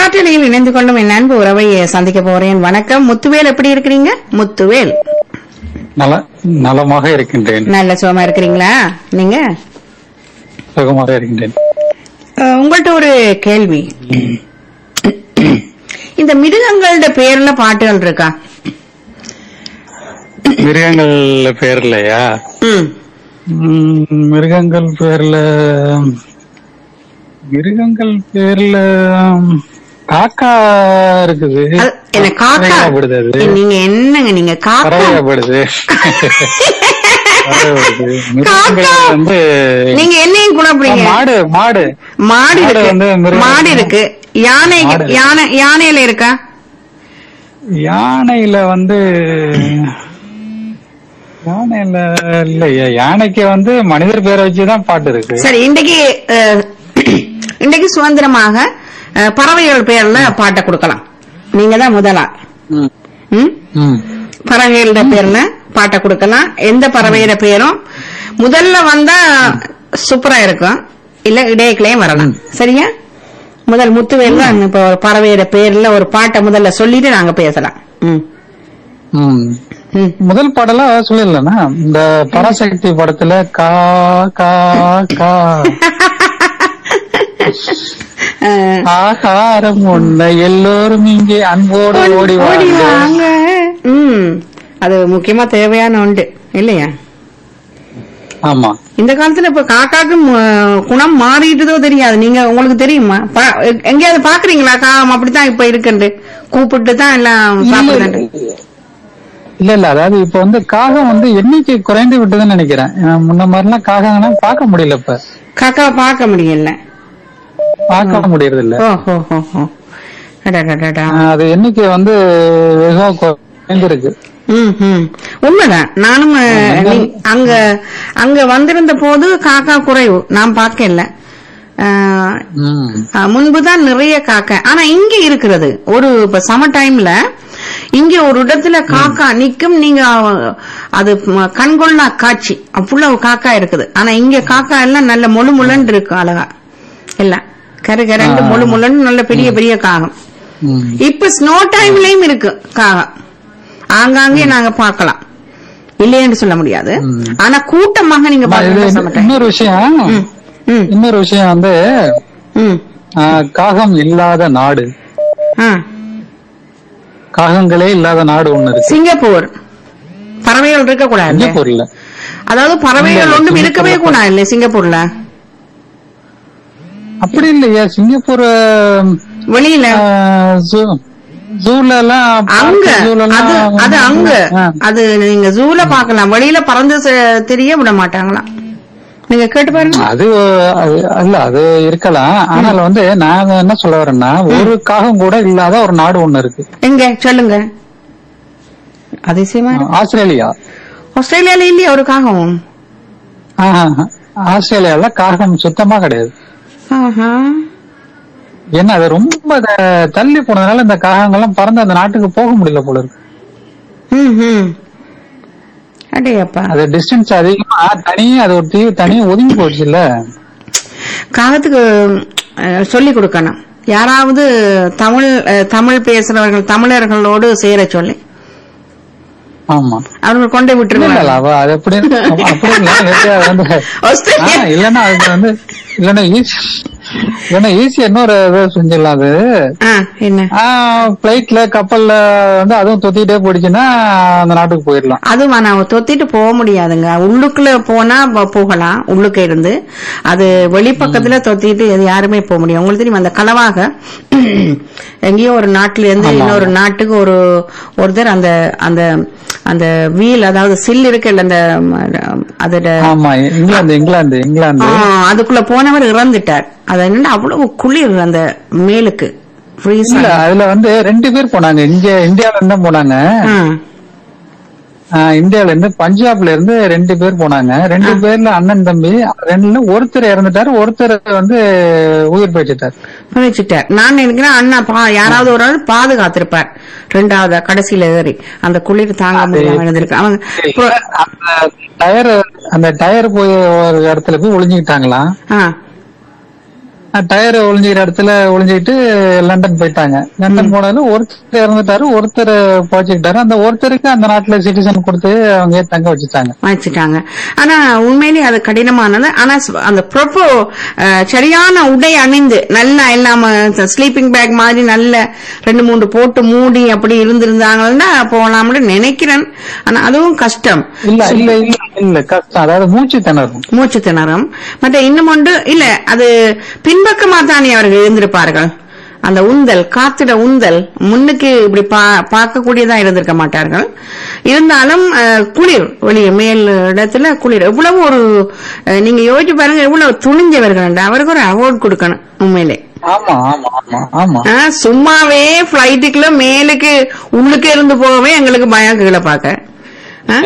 காற்றலையில் இணைந்து கொள்ளும் என் அன்பு உறவை சந்திக்க போறேன் வணக்கம் முத்துவேல் எப்படி இருக்கிறீங்க முத்துவேல் நல நலமாக இருக்கின்றேன் நல்ல சுகமா இருக்கிறீங்களா நீங்க சுகமாக இருக்கின்றேன் அஹ், உங்கள்ட்ட ஒரு கேள்வி இந்த மிருகங்களோட பேர்ல பாட்டுகள் இருக்கா மிருகங்கள் பேர்லயா ம் ம், மிருகங்கள் பேர்ல மிருகங்கள் பேர்ல காக்கா இருக்குது அது- என்ன காக்கா பறவையாப்படுது அது நீங்க என்னங்க நீங்க காக்கா பறவையாப்படுது பறவையாப்படுது. மிருகங்கள் காக்கா. வந்து நீங்க என்னையும் குழப்பறீங்க மாடு மாடு மாடு மாடு வந்து இருக்கு மிருகம். மாடு இருக்கு யானை மாடு. யானை யானையில இருக்கா யானையில வந்து யானையில இல்லையா யானைக்கு வந்து மனிதர் பேரை வச்சுதான் பாட்டு இருக்கு சரி இன்றைக்கு அஹ், இன்றைக்கு சுதந்திரமாக அஹ், பறவைகள் பேர்ல பாட்டை கொடுக்கலாம் நீங்க தான் முதலா ம். ம்? ம். பறவைகளோட பேர்ல பாட்டை கொடுக்கலாம் எந்த பறவையோட பேரும் முதல்ல வந்தா சூப்பரா இருக்கும் இல்ல இடையக்கிலையும் வரலாம் சரியா முதல் முத்துவேல் தான் இப்ப ஒரு பறவையோட பேர்ல ஒரு பாட்டை முதல்ல சொல்லிட்டு நாங்க பேசலாம் ம். ம். ம். முதல் பாடலாம் சொல்லிடலன்னா இந்த பராசக்தி படத்துல கா கா கா அஹ், ஆகாரம் உன்னை எல்லோரும் இங்கே அன்போடு ஓடி ஓடி வாங்க வாங்க ம் அது முக்கியமா தேவையான ஒன்று இல்லையா ஆமா இந்த காலத்துல இப்ப காக்காக்கு ம- குணம் மாறிட்டுதோ தெரியாது நீங்க உங்களுக்கு தெரியுமா பா- எ- எங்கேயாவது பாக்குறீங்களா காகம் அப்படித்தான் இப்ப இருக்குண்டு கூப்பிட்டு தான் எல்லாம் சாப்பிடுது இல்ல இல்ல அதாவது இப்ப வந்து காகம் வந்து எண்ணிக்கை குறைந்து விட்டதுன்னு நினைக்கிறேன் அஹ் முன்ன மாதிரிலாம் காகங்கலாம் பார்க்க முடியல இப்ப காக்காவை பார்க்க முடியல பார்க்க முடியறது இல்ல ஓ ஹோ ஹோ ஹோ அடடடடா. அஹ் அது எண்ணிக்கை வந்து வெகுவா குறைந்திருக்கு ம், ம். உண்மைதான் நானும் அஹ், நீ- அங்க அங்க வந்திருந்த போது காக்கா குறைவு நான் பார்க்கல அஹ், ம். அஹ், முன்புதான் நிறைய காக்கா ஆனா இங்க இருக்கிறது ஒரு இப்ப சம டைம்ல இங்க ஒரு இடத்துல காக்கா நிக்கும் நீங்க அஹ், அது ம- கண்கொள்ளா காட்சி அவ்வளவு காக்கா இருக்குது ஆனா இங்க காக்கா எல்லாம் நல்ல மொழு முள்ளன்னு இருக்கு அழகா எல்லாம் கரு கரண்டு ஆ. மொழு முள்ளன்னு நல்ல பெரிய பெரிய காகம் ம். இப்ப ஸ்னோ டைம்லயும் இருக்கு காகம் ஆங்காங்கே நாங்க பார்க்கலாம் இல்லையென்று சொல்ல முடியாது ம். ஆனா கூட்டமாக நீங்க அம்மா, இது பார்க்க சொல்ல மாட்டேன் இன்னொரு விஷயம் ம் இன்னொரு விஷயம் வந்து ம் அஹ், காகம் இல்லாத நாடு ஆ காகங்களே இல்லாத நாடு ஒண்ணு இருக்கு சிங்கப்பூர் பறவைகள் இருக்க கூடாது சிங்கப்பூர்ல அதாவது பறவைகள் இல்ல, ஒன்றும் சிங்கப்பூர்ல இருக்கவே கூடாது இல்ல சிங்கப்பூர்ல அப்படி இல்லையா சிங்கப்பூர் வெளியில ஜூல எல்லாம் அங்க park, zoo ல அது எல்லாம் அது அங்க ஆ. அது நீங்க ஜூல பாக்கலாம் வெளியில பறந்து செ- தெரிய விட மாட்டாங்களாம் நீங்க கேட்டு பாருங்க அது அது- இல்ல அது இருக்கலாம் ஆனால் வந்து நான் என்ன சொல்ல வரேன்னா ஒரு காகம் கூட இல்லாத ஒரு நாடு ஒண்ணு இருக்கு எங்க சொல்லுங்க அதிசயமா இருக்கு. ஆஸ்திரேலியா ஆஸ்திரேலியால இல்லையா ஒரு காகம் ஆஹா. ஆஸ்திரேலியால காகம் சுத்தமா கிடையாது ஆஹா ஏன்னா அது ரொம்ப த- தள்ளி போனதுனால இந்த காகங்கள்லாம் பறந்து அந்த நாட்டுக்கு போக முடியல போல இருக்கு ம் ம் அடேயப்பா அது டிஸ்டன்ஸ் அதிகமா தனியே அது ஒரு தீவு தனியே ஒதுங்கி போச்சு இல்ல காகத்துக்கு சொல்லி கொடுக்கணும் யாராவது தமிழ் அஹ், தமிழ் பேசுறவர்கள் தமிழர்களோடு சேர சொல்லி ஆமா அவர்கள் கொண்டு இல்ல, விட்டுருவாங்க இல்ல, அவ அது அப்படி அப்படி இல்ல நேத்து அது வந்து ஆஸ்திரேலியா ஆ, இல்லன்னா அது வந்து இல்லன்னா ஈஸி இல்லன்னா ஈஸியா இன்னொரு இது செஞ்சிடலாம் அது ஆ, என்ன பிளைட்ல கப்பல்ல வந்து அதுவும் தொத்திட்டே போயிடுச்சுன்னா அந்த நாட்டுக்கு போயிடலாம் அது நான் தொத்திட்டு போக முடியாதுங்க உள்ளுக்குள்ள போனா ப- போகலாம் உள்ளுக்க இருந்து அது வெளிப்பக்கத்துல தொத்திட்டு அது யாருமே போக முடியும் உங்களுக்கு தெரியுமா அந்த களவாக எங்கேயோ ஒரு நாட்டுல இருந்து ஆமா. இன்னொரு நாட்டுக்கு ஒரு ஒருத்தர் அந்த அந்த அந்த வீல் அதாவது சில் இருக்குல்ல அந்த ம், அதோட ஆமா இங்கிலாந்து இங்கிலாந்து இங்கிலாந்து ஆ, அதுக்குள்ள போனவர் இறந்துட்டார் அது என்னன்னா அவ்வளவு குளிர் அந்த மேலுக்கு freeze இல்ல ஆகி. அதுல வந்து ரெண்டு பேர் போனாங்க இங்க இந்தியால இருந்து தான் போனாங்க ஆ. ஆ, இந்தியால இருந்து பஞ்சாப்ல இருந்து ரெண்டு பேர் போனாங்க ரெண்டு பேர்ல அண்ணன் தம்பி ரெண்டுல ஒருத்தர் இறந்துட்டாரு ஒருத்தர் வந்து உயிர் போயிட்டார் வச்சுட்டார் நான் நினைக்கிறேன் அண்ணா பா யாராவது ஒரு ஆள் பாதுகாத்திருப்பார் ரெண்டாவது கடைசியில ஏறி அந்த குளிர் தாங்க முடியாம இருந்திருக்கு அவங்க அப்புறம், அந்த டயர் அந்த டயர் போய் ஒரு இடத்துல போய் ஒளிஞ்சுக்கிட்டாங்களாம் ஆ, டயர் ஒளிஞ்சிக்கிற இடத்துல ஒளிஞ்சிக்கிட்டு லண்டன் போயிட்டாங்க லண்டன் போனதுல ஒருத்தர் இறந்துட்டாரு ஒருத்தர் போச்சுக்கிட்டாரு அந்த ஒருத்தருக்கு அந்த நாட்டுல சிட்டிசன் கொடுத்து அவங்க தங்க வச்சுட்டாங்க வச்சுட்டாங்க ஆனா உண்மையிலேயே அது கடினமானது ஆனா ஸ்- அந்த ப்ரொப்போ சரியான உடை அணிந்து நல்லா இல்லாம ஸ்லீப்பிங் பேக் மாதிரி நல்ல ரெண்டு மூன்று போட்டு மூடி அப்படி இருந்திருந்தாங்கன்னா போலாம்னு நினைக்கிறேன் ஆனா அதுவும் கஷ்டம் இல்ல இல்ல இல்ல இல்ல கஷ்டம் அதாவது மூச்சு திணறும் மூச்சு திணறும் மற்ற இன்னும் ஒன்று இல்ல அது பின்பக்கமா தானே அவர்கள் இருந்திருப்பார்கள் அந்த உந்தல் காத்திட உந்தல் முன்னுக்கு இப்படி பா- பார்க்கக்கூடியதா இருந்திருக்க மாட்டார்கள் இருந்தாலும் அஹ், குளிர் வெளியே மேல் இடத்துல குளிர் எவ்வளவு ஒரு அஹ், நீங்க யோசிச்சு பாருங்க எவ்வளவு துணிஞ்சவர்கள் அவருக்கு ஒரு அவார்ட் கொடுக்கணும் உண்மையிலே ஆமா ஆமா ஆமா ஆமா ஆ, சும்மாவே பிளைட்டுக்குள்ள மேலுக்கு உள்ளுக்கு இருந்து போகவே எங்களுக்கு பயம் கீழே பார்க்க ஆ?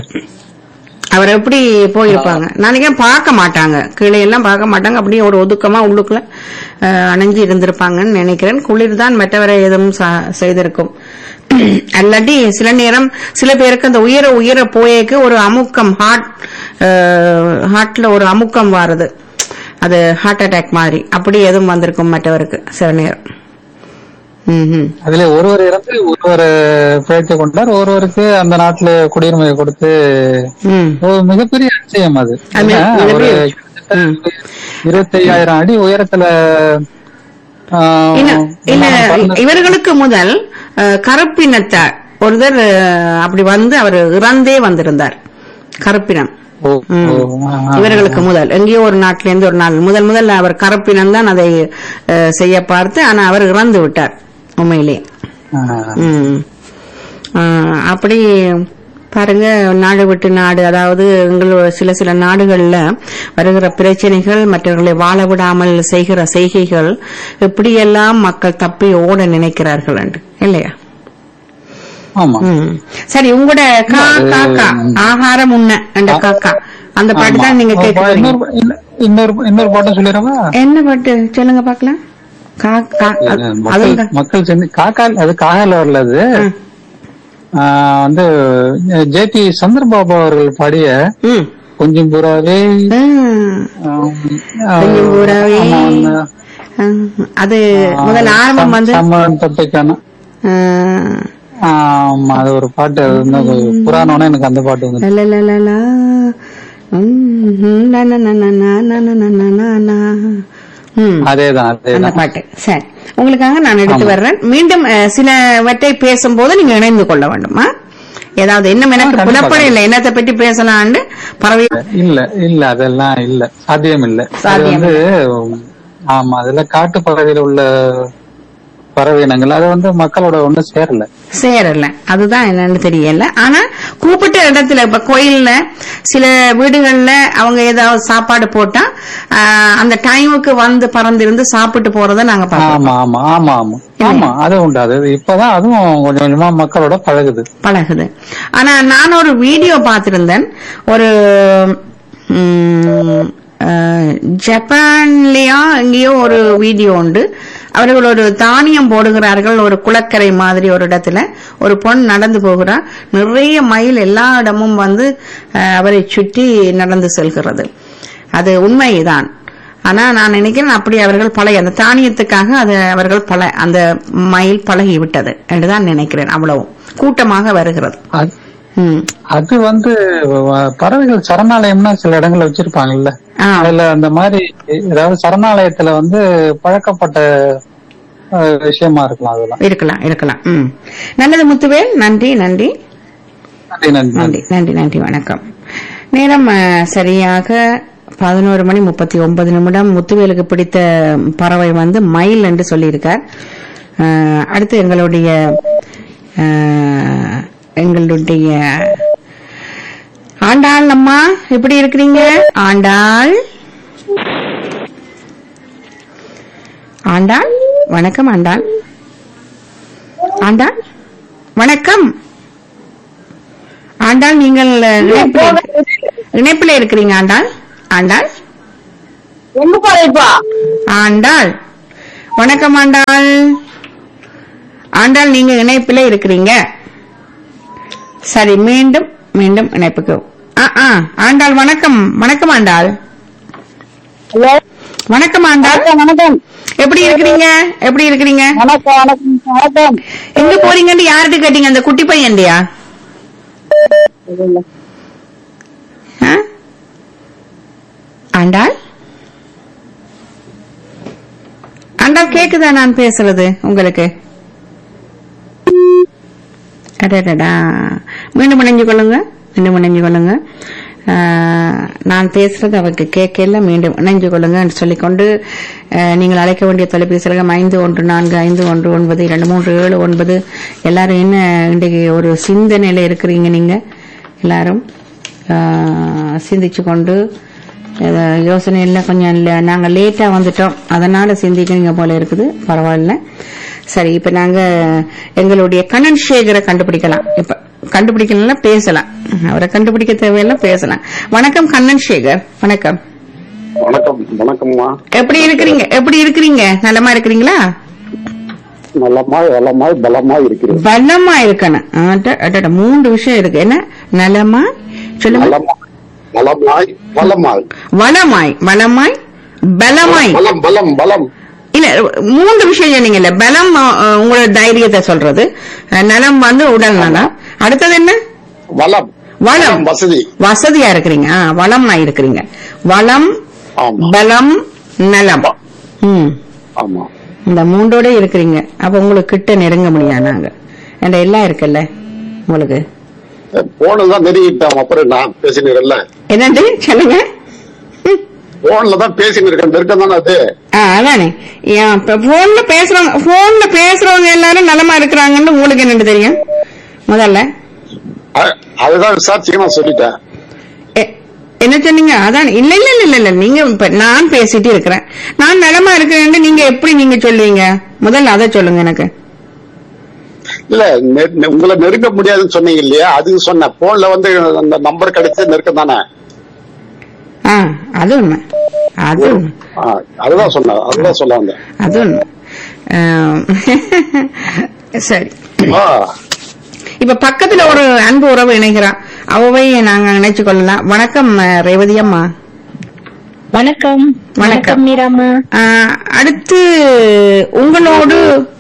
அவர் எப்படி போயிருப்பாங்க நாளைக்கே பார்க்க மாட்டாங்க கீழே எல்லாம் பார்க்க மாட்டாங்க அப்படியே ஒரு ஒதுக்கமா உள்ளுக்குள்ள அஹ், அணைஞ்சு இருந்திருப்பாங்கன்னு நினைக்கிறேன் குளிர் தான் மற்றவரை எதுவும் சா- செய்திருக்கும் அல்லாட்டி சில நேரம் சில பேருக்கு அந்த உயர உயர போயேக்கு ஒரு அமுக்கம் ஹார்ட் ஹார்ட்ல ஒரு அமுக்கம் வாருது அது ஹார்ட் அட்டாக் மாதிரி அப்படி எதுவும் வந்திருக்கும் மற்றவருக்கு சில நேரம் ம்ஹும். அதுல ஒருவர் இறந்து ஒருவர் பிழைத்து கொண்டார் ஒருவருக்கு அந்த நாட்டுல குடியுரிமையை கொடுத்து ம் ஒரு மிகப்பெரிய அதிசயம் அது அது மிக- ஏன்னா, ஒரு மிகப்பெரிய- ம். இருபத்தி ஐயாயிரம் அடி உயரத்துல ஆஹ், இல்ல இல்ல பறந்து- இவர்களுக்கு முதல் அஹ், கருப்பினத்தார் ஒருத்தர் அஹ், அப்படி வந்து அவர் இறந்தே வந்திருந்தார் கருப்பினம் ஓ, ம். ஓ, ஆ, ஆ. இவர்களுக்கு முதல் எங்கேயோ ஒரு நாட்டில இருந்து ஒரு நாள் முதல் முதல் அவர் கருப்பினம் தான் அதை அஹ், செய்ய பார்த்து ஆனா அவர் இறந்து விட்டார் உண்மையிலே ஆ. ம். ஆஹ், அப்படி பாருங்க நாடு விட்டு நாடு அதாவது எங்களோட சில சில நாடுகள்ல வருகிற பிரச்சனைகள் மற்றவர்களை வாழ விடாமல் செய்கிற செய்கைகள் எப்படியெல்லாம் மக்கள் தப்பி ஓட நினைக்கிறார்கள் என்று இல்லையா ஆமா ம். சரி உங்களோட கா காக்கா ஆகாரம் உண்ண அந்த காக்கா அந்த பாட்டு தான் நீங்க ஆமா. கேட்க இன்னொரு இன்ன- இன்னொரு இன்னொரு பாட்டம் சொல்லிடுறவா என்ன பாட்டு சொல்லுங்க பாக்கலாம் காக்கா அது- மக்கள் அதுங்க மக்கள் சேர்ந்து காக்கால் அது காகால வரல அது ம். ஆஹ் வந்து ஜே பி சந்திரபாபு அவர்கள் பாடிய ம். கொஞ்சம் புறாவே ம். ஆம், கொஞ்சம் புறாவே. ஆமா, அந்த, ம். அது முதல் ஆரம்பம் வந்து சம்மன் தப்பிக்கான ஆஹ், ஆமா அது ஒரு பாட்டு அது வந்து அது புராணம்னா எனக்கு அந்த பாட்டு வந்து லலலலலா. ம், நனனனனனனனனனனனனா. ம். அதேதான் அந்த அதேதான் பாட்டு சரி உங்களுக்காக நான் எடுத்து வர்றேன் மீண்டும் அஹ், சிலவற்றை பேசும்போது நீங்க இணைந்து கொள்ள வேண்டுமா ஏதாவது இன்னும் எனக்கு கண்டிப்பா, புலப்பட இல்லை என்னத்தை பற்றி பேசலாம்னு பறவை இல்ல இல்ல அதெல்லாம் இல்ல சாத்தியம் இல்ல அது சாத்தியம் வந்து ஆமா அதுல காட்டு பகுதியில உள்ள பறவை இனங்கள் அது வந்து மக்களோட ஒண்ணு சேரல சேரல அதுதான் என்னன்னு தெரியல ஆனா கூப்பிட்ட இடத்துல இப்ப கோயில்ல சில வீடுகள்ல அவங்க ஏதாவது சாப்பாடு போட்டா ஆஹ், அந்த டைமுக்கு வந்து பறந்திருந்து சாப்பிட்டு போறத நாங்க பார்ப்போம் ஆமா ஆமா ஆமா ஆமா ஆமா அது உண்டு அது இப்பதான் அதுவும் கொஞ்சம் கொஞ்சமா மக்களோட பழகுது பழகுது ஆனா நான் ஒரு வீடியோ பார்த்திருந்தேன் ஒரு ம், அஹ், ஜப்பான்லயா எங்கேயோ ஒரு வீடியோ உண்டு அவர்கள் ஒரு தானியம் போடுகிறார்கள் ஒரு குளக்கரை மாதிரி ஒரு இடத்துல ஒரு பொண் நடந்து போகிறார் நிறைய மயில் எல்லா இடமும் வந்து அஹ், அவரை சுற்றி நடந்து செல்கிறது அது உண்மைதான் ஆனா நான் நினைக்கிறேன் அப்படி அவர்கள் பழைய அந்த தானியத்துக்காக அது அவர்கள் பல அந்த மயில் பழகி விட்டது என்றுதான் நினைக்கிறேன் அவ்வளவும் கூட்டமாக வருகிறது அது- ம். அது வந்து வ- பறவைகள் சரணாலயம்னா சில இடங்கள்ல வச்சிருப்பாங்கல்ல ஆ, அதுல அந்த மாதிரி ஏதாவது சரணாலயத்துல வந்து பழக்கப்பட்ட அஹ், விஷயமா இருக்கலாம் அதெல்லாம் இருக்கலாம் இருக்கலாம் ம். நல்லது முத்துவேல் நன்றி நன்றி நன்றி நன்றி நன்றி நன்றி நன்றி வணக்கம் நேரம் அஹ், சரியாக பதினோரு மணி முப்பத்தி ஒன்பது நிமிடம் முத்துவேலுக்கு பிடித்த பறவை வந்து மயில் என்று சொல்லியிருக்கார் அஹ், அடுத்து எங்களுடைய அஹ், எங்களுடைய ஆண்டாள் அம்மா எப்படி இருக்கிறீங்க ஆண்டாள் ஆண்டாள் வணக்கம் ஆண்டாள் ஆண்டாள் வணக்கம் ஆண்டாள் நீங்கள் இணைப்பில் இணைப்பில் இருக்கிறீங்க ஆண்டாள் ஆண்டாள் எங்க போறேப்பா ஆண்டாள் வணக்கம் ஆண்டாள் ஆண்டாள் நீங்க இணைப்பில் இருக்கிறீங்க சரி மீண்டும் மீண்டும் இணைப்புக்கு ஆ, ஆ, ஆண்டாள் வணக்கம் வணக்கம் ஆண்டாள் ஹலோ வணக்கம் ஆண்டாள் வணக்கம் வணக்கம் எப்படி இருக்கிறீங்க எப்படி இருக்கிறீங்க வணக்கம் வணக்கம் வணக்கம் எங்க போறீங்கன்னு யார்கிட்ட கேட்டீங்க அந்த குட்டி பையன்டியா ஆ? ஆண்டாள் ஆண்டாள் கேக்குதா நான் பேசுறது உங்களுக்கு அடடடா மீண்டும் இணைஞ்சு கொள்ளுங்க மீண்டும் இணைஞ்சு கொள்ளுங்க ஆ, நான் பேசுறது அவருக்கு கேட்கல மீண்டும் இணைஞ்சு கொள்ளுங்க சொல்லிக்கொண்டு ஆ, நீங்கள் அழைக்க வேண்டிய தொலைபேசி இலக்கம் ஐந்து ஒன்று நான்கு ஐந்து ஒன்று ஒன்பது இரண்டு மூன்று ஏழு ஒன்பது எல்லாரும் என்ன இன்றைக்கு ஒரு சிந்தனையில இருக்கிறீங்க நீங்க எல்லாரும் ஆ, சிந்திச்சு கொண்டு அஹ், யோசனை இல்லை கொஞ்சம் இல்லை நாங்கள் லேட்டாக வந்துட்டோம் அதனால சிந்திக்கிறீங்க போல இருக்குது பரவாயில்ல சரி இப்ப நாங்க எங்களுடைய கண்ணன் சேகரை கண்டுபிடிக்கலாம் இப்ப கண்டுபிடிக்கலாம் பேசலாம் அவரை கண்டுபிடிக்க தேவையில்லை பேசலாம் வணக்கம் கண்ணன் சேகர் வணக்கம் வணக்கம் வணக்கம்மா எப்படி இருக்கிறீங்க எப்படி இருக்கிறீங்க நலமா இருக்கிறீங்களா நல்லமாய் வளமாய் பலமாய் இருக்கிறேன் பலமா இருக்கணும் அட, அடட, மூன்று விஷயம் இருக்கு என்ன நலமா சொல்லுங்க நலமாய் வளமாய் வளமாய் வளமாய் வளமாய் பலமாய் பலம் பலம் பலம் இல்ல மூன்று விஷயம் சொன்னீங்கல்ல பலம் அஹ், உங்களோட தைரியத்தை சொல்றது அஹ், நலம் வந்து உடல் நலம் அடுத்தது என்ன வளம் வளம் வசதி வசதியா இருக்கிறீங்க ஆ, வளமா இருக்கிறீங்க வளம் ஆமா பலம் நலம் ம் ஆமா இந்த மூன்றோட இருக்கிறீங்க அப்ப உங்களுக்கு கிட்ட நெருங்க முடியாது நாங்க என்ற எல்லாம் இருக்குல்ல உங்களுக்கு போன்ல நெருங்கிட்டோம் அப்புறம் நான் பேசினீங்கல்ல என்னண்டு சொல்லுங்க ம். போன்ல தான் பேசினு இருக்கேன் நெருக்கம் தானே அது ஆ அதானே ஏன் இப்ப போன்ல பேசுறவங்க போன்ல பேசுறவங்க எல்லாரும் நலமா இருக்கிறாங்கன்னு உங்களுக்கு என்னன்னு தெரியும் முதல்ல அ- அதுதான் விசாரிச்சு நான் சொல்லிட்டேன் எ- என்ன சொன்னீங்க அதான் இல்ல இல்ல இல்ல இல்ல, இல்ல நீங்க இப்ப நான் பேசிட்டு இருக்கிறேன் நான் நலமா இருக்கிறேன்னு நீங்க எப்படி நீங்க சொல்லுவீங்க முதல்ல அதை சொல்லுங்க எனக்கு இல்ல நெ- நெ- உங்களை நெருங்க முடியாதுன்னு சொன்னீங்க இல்லையா அதுக்கு சொன்னேன் போன்ல வந்து அந்த நம்பர் கிடைச்சு நெருக்கம் தானே ஆ அது உண்மை அது உண்மை ஆ, அதுதான் சொன்னேன் அதுதான் சொல்ல வந்தேன் அது உண்மை ஆம். சரி ஆ, இப்ப பக்கத்துல ஒரு அன்பு உறவு இணைகிறான் அவவை நாங்க நினைச்சு கொள்ளலாம் வணக்கம் அஹ், ரேவதி அம்மா வணக்கம் வணக்கம். மீராமா ஆஹ், அடுத்து உங்களோடு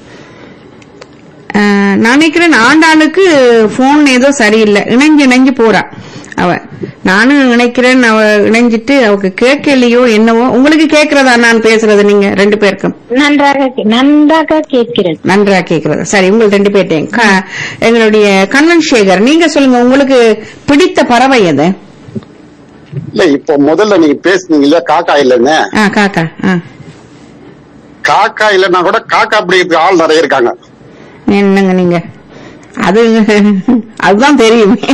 ஆஹ், நான் நினைக்கிறேன் ஆண்டாளுக்கு போன் ஏதோ சரியில்லை இணைஞ்சு இணைஞ்சு போறா அவ நானும் நினைக்கிறேன் அவ இணைஞ்சிட்டு அவக்கு கேட்கலையோ என்னவோ உங்களுக்கு கேக்குறதா நான் பேசுறது நீங்க ரெண்டு பேருக்கும் நன்றாக கே- நன்றாக கேட்கிறது நன்றா கேக்குறது சரி உங்கள் ரெண்டு பேர்ட்டையும் க- எங்களுடைய கண்ணன் சேகர் நீங்க சொல்லுங்க உங்களுக்கு பிடித்த பறவை எது இல்ல இப்போ முதல்ல நீங்க பேசுனீங்க இல்லையா காக்கா இல்லைன்னு ஆ காக்கா ஆ காக்கா இல்லைன்னா கூட காக்கா பிடிக்கிறதுக்கு ஆள் நிறைய இருக்காங்க என்னங்க நீங்க அது அதுதான் தெரியுமே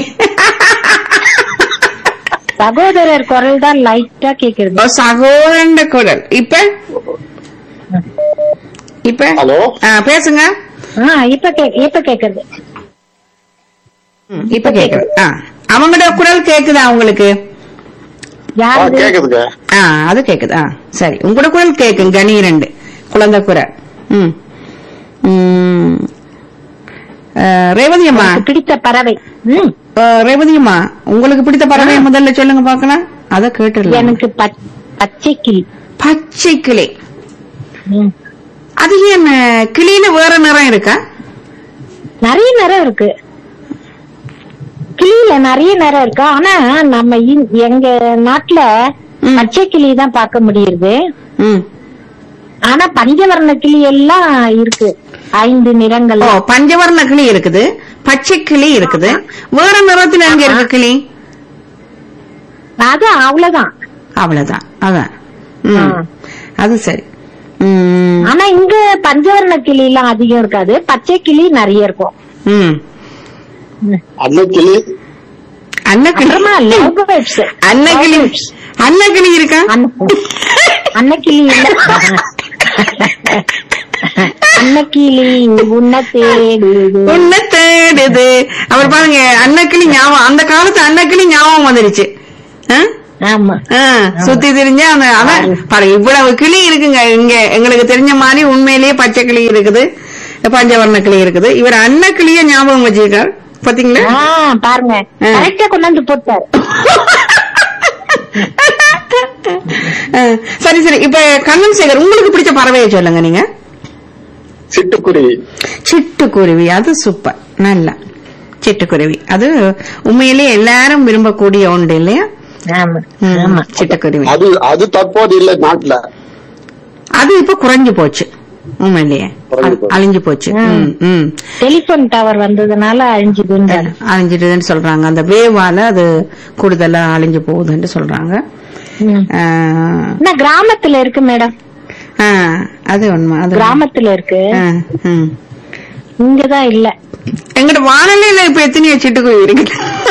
சகோதரர் குரல் தான் லைட்டா கேக்குறது ஓ, சகோதரன் குரல் இப்ப இப்ப ஹலோ ஆ, பேசுங்க ஆ இப்ப கே இப்ப கேக்குறது ம், இப்ப கேக்குது ஆ அவங்களோட குரல் கேக்குதா உங்களுக்கு ஆ, யாரு கேக்குதுங்க ஆ அது கேக்குது ஆ சரி உங்களோட குரல் கேக்கும் கனி ரெண்டு குழந்தை குரல் ம் ம். ஆ, ரேவதி அம்மா எனக்கு பிடித்த பறவை ம் ஆ, ரேவதி அம்மா உங்களுக்கு பிடித்த பறவை முதல்ல சொல்லுங்க பாக்கலாம் அத கேட்டுடலாம் எனக்கு பச்- பச்சை கிளி பச்சை கிளி ம். அது ஏன் கிளியில வேற நிறம் இருக்கா நிறைய நிறம் இருக்கு கிளியில நிறைய நிறம் இருக்கு ஆனா நம்ம இந்- எங்க நாட்டுல ம். பச்சை கிளி தான் பார்க்க முடியுது ம் ஆனா பஞ்சவர்ண கிளி எல்லாம் இருக்கு ஐந்து நிறங்கள் ஓ பஞ்சவர்ண கிளி இருக்குது பச்சை கிளி இருக்குது வேற நிறத்துல எங்க இருக்கு கிளி அது அவ்வளவுதான் அவ்வளவுதான் அதான் ம். ஆ. அது சரி ம். ஆனா இங்க பஞ்சவர்ண கிளி எல்லாம் அதிகம் இருக்காது பச்சை கிளி நிறைய இருக்கும் ம். அன்னைக்கிளி அன்னக்கிளி அப்புறமா லவ் பேர்ட்ஸ் அன்னக்கிளி அன்னக்கிளி இருக்கா அன்னக்கிளி இல்ல அன்னக்கிளி உன்னை தேடுது உன்னை தேடுது அவர் பாருங்க அன்னக்கிளி ஞாபகம் அந்த காலத்து அன்னக்கிளி ஞாபகம் வந்துருச்சு ஆ? ஆமா ஆ, சுத்தி திரிஞ்ச அந்த அதான் பாருங்க இவ்வளவு கிளி இருக்குங்க இங்க எங்களுக்கு தெரிஞ்ச மாதிரி உண்மையிலேயே பச்சை கிளி இருக்குது பஞ்சவர்ண கிளி இருக்குது இவர் அன்ன கிளிய ஞாபகம் வச்சிருக்கார் பாத்தீங்களா ஆ, பாருங்க ஆ. கரெக்டா கொண்டாந்து போட்டாரு அஹ், சரி சரி இப்ப கண்ணன் சேகர் உங்களுக்கு பிடிச்ச பறவையை சொல்லுங்க நீங்க சிட்டுக்குருவி சிட்டுக்குருவி அது சூப்பர் நல்லா சிட்டுக்குருவி அது உண்மையிலேயே எல்லாரும் விரும்பக்கூடிய ஒன்று இல்லையா ஆமா ம், ஆமா சிட்டுக்குருவி அது அது தற்போது இல்ல நாட்டுல அது இப்ப குறைஞ்சு போச்சு உண்மையிலேயே குறைஞ்சு அது போச்சு. அழிஞ்சு போச்சு ம், ம். டெலிபோன் டவர் வந்ததுனால அழிஞ்சுதுன்றாங்க அழிஞ்சிடுதுன்னு சொல்றாங்க அந்த வேவால அது கூடுதலா அழிஞ்சு போகுதுன்னு சொல்றாங்க ம். ஆஹ், என்ன கிராமத்துல இருக்கு மேடம் ஆஹ், அது உண்மை அது உண்மை. கிராமத்துல இருக்கு ஆஹ், ம். இங்கதான் இல்ல எங்கிட்ட வானலையில இப்ப எத்தனையோ சிட்டுக்குருவி இருக்கு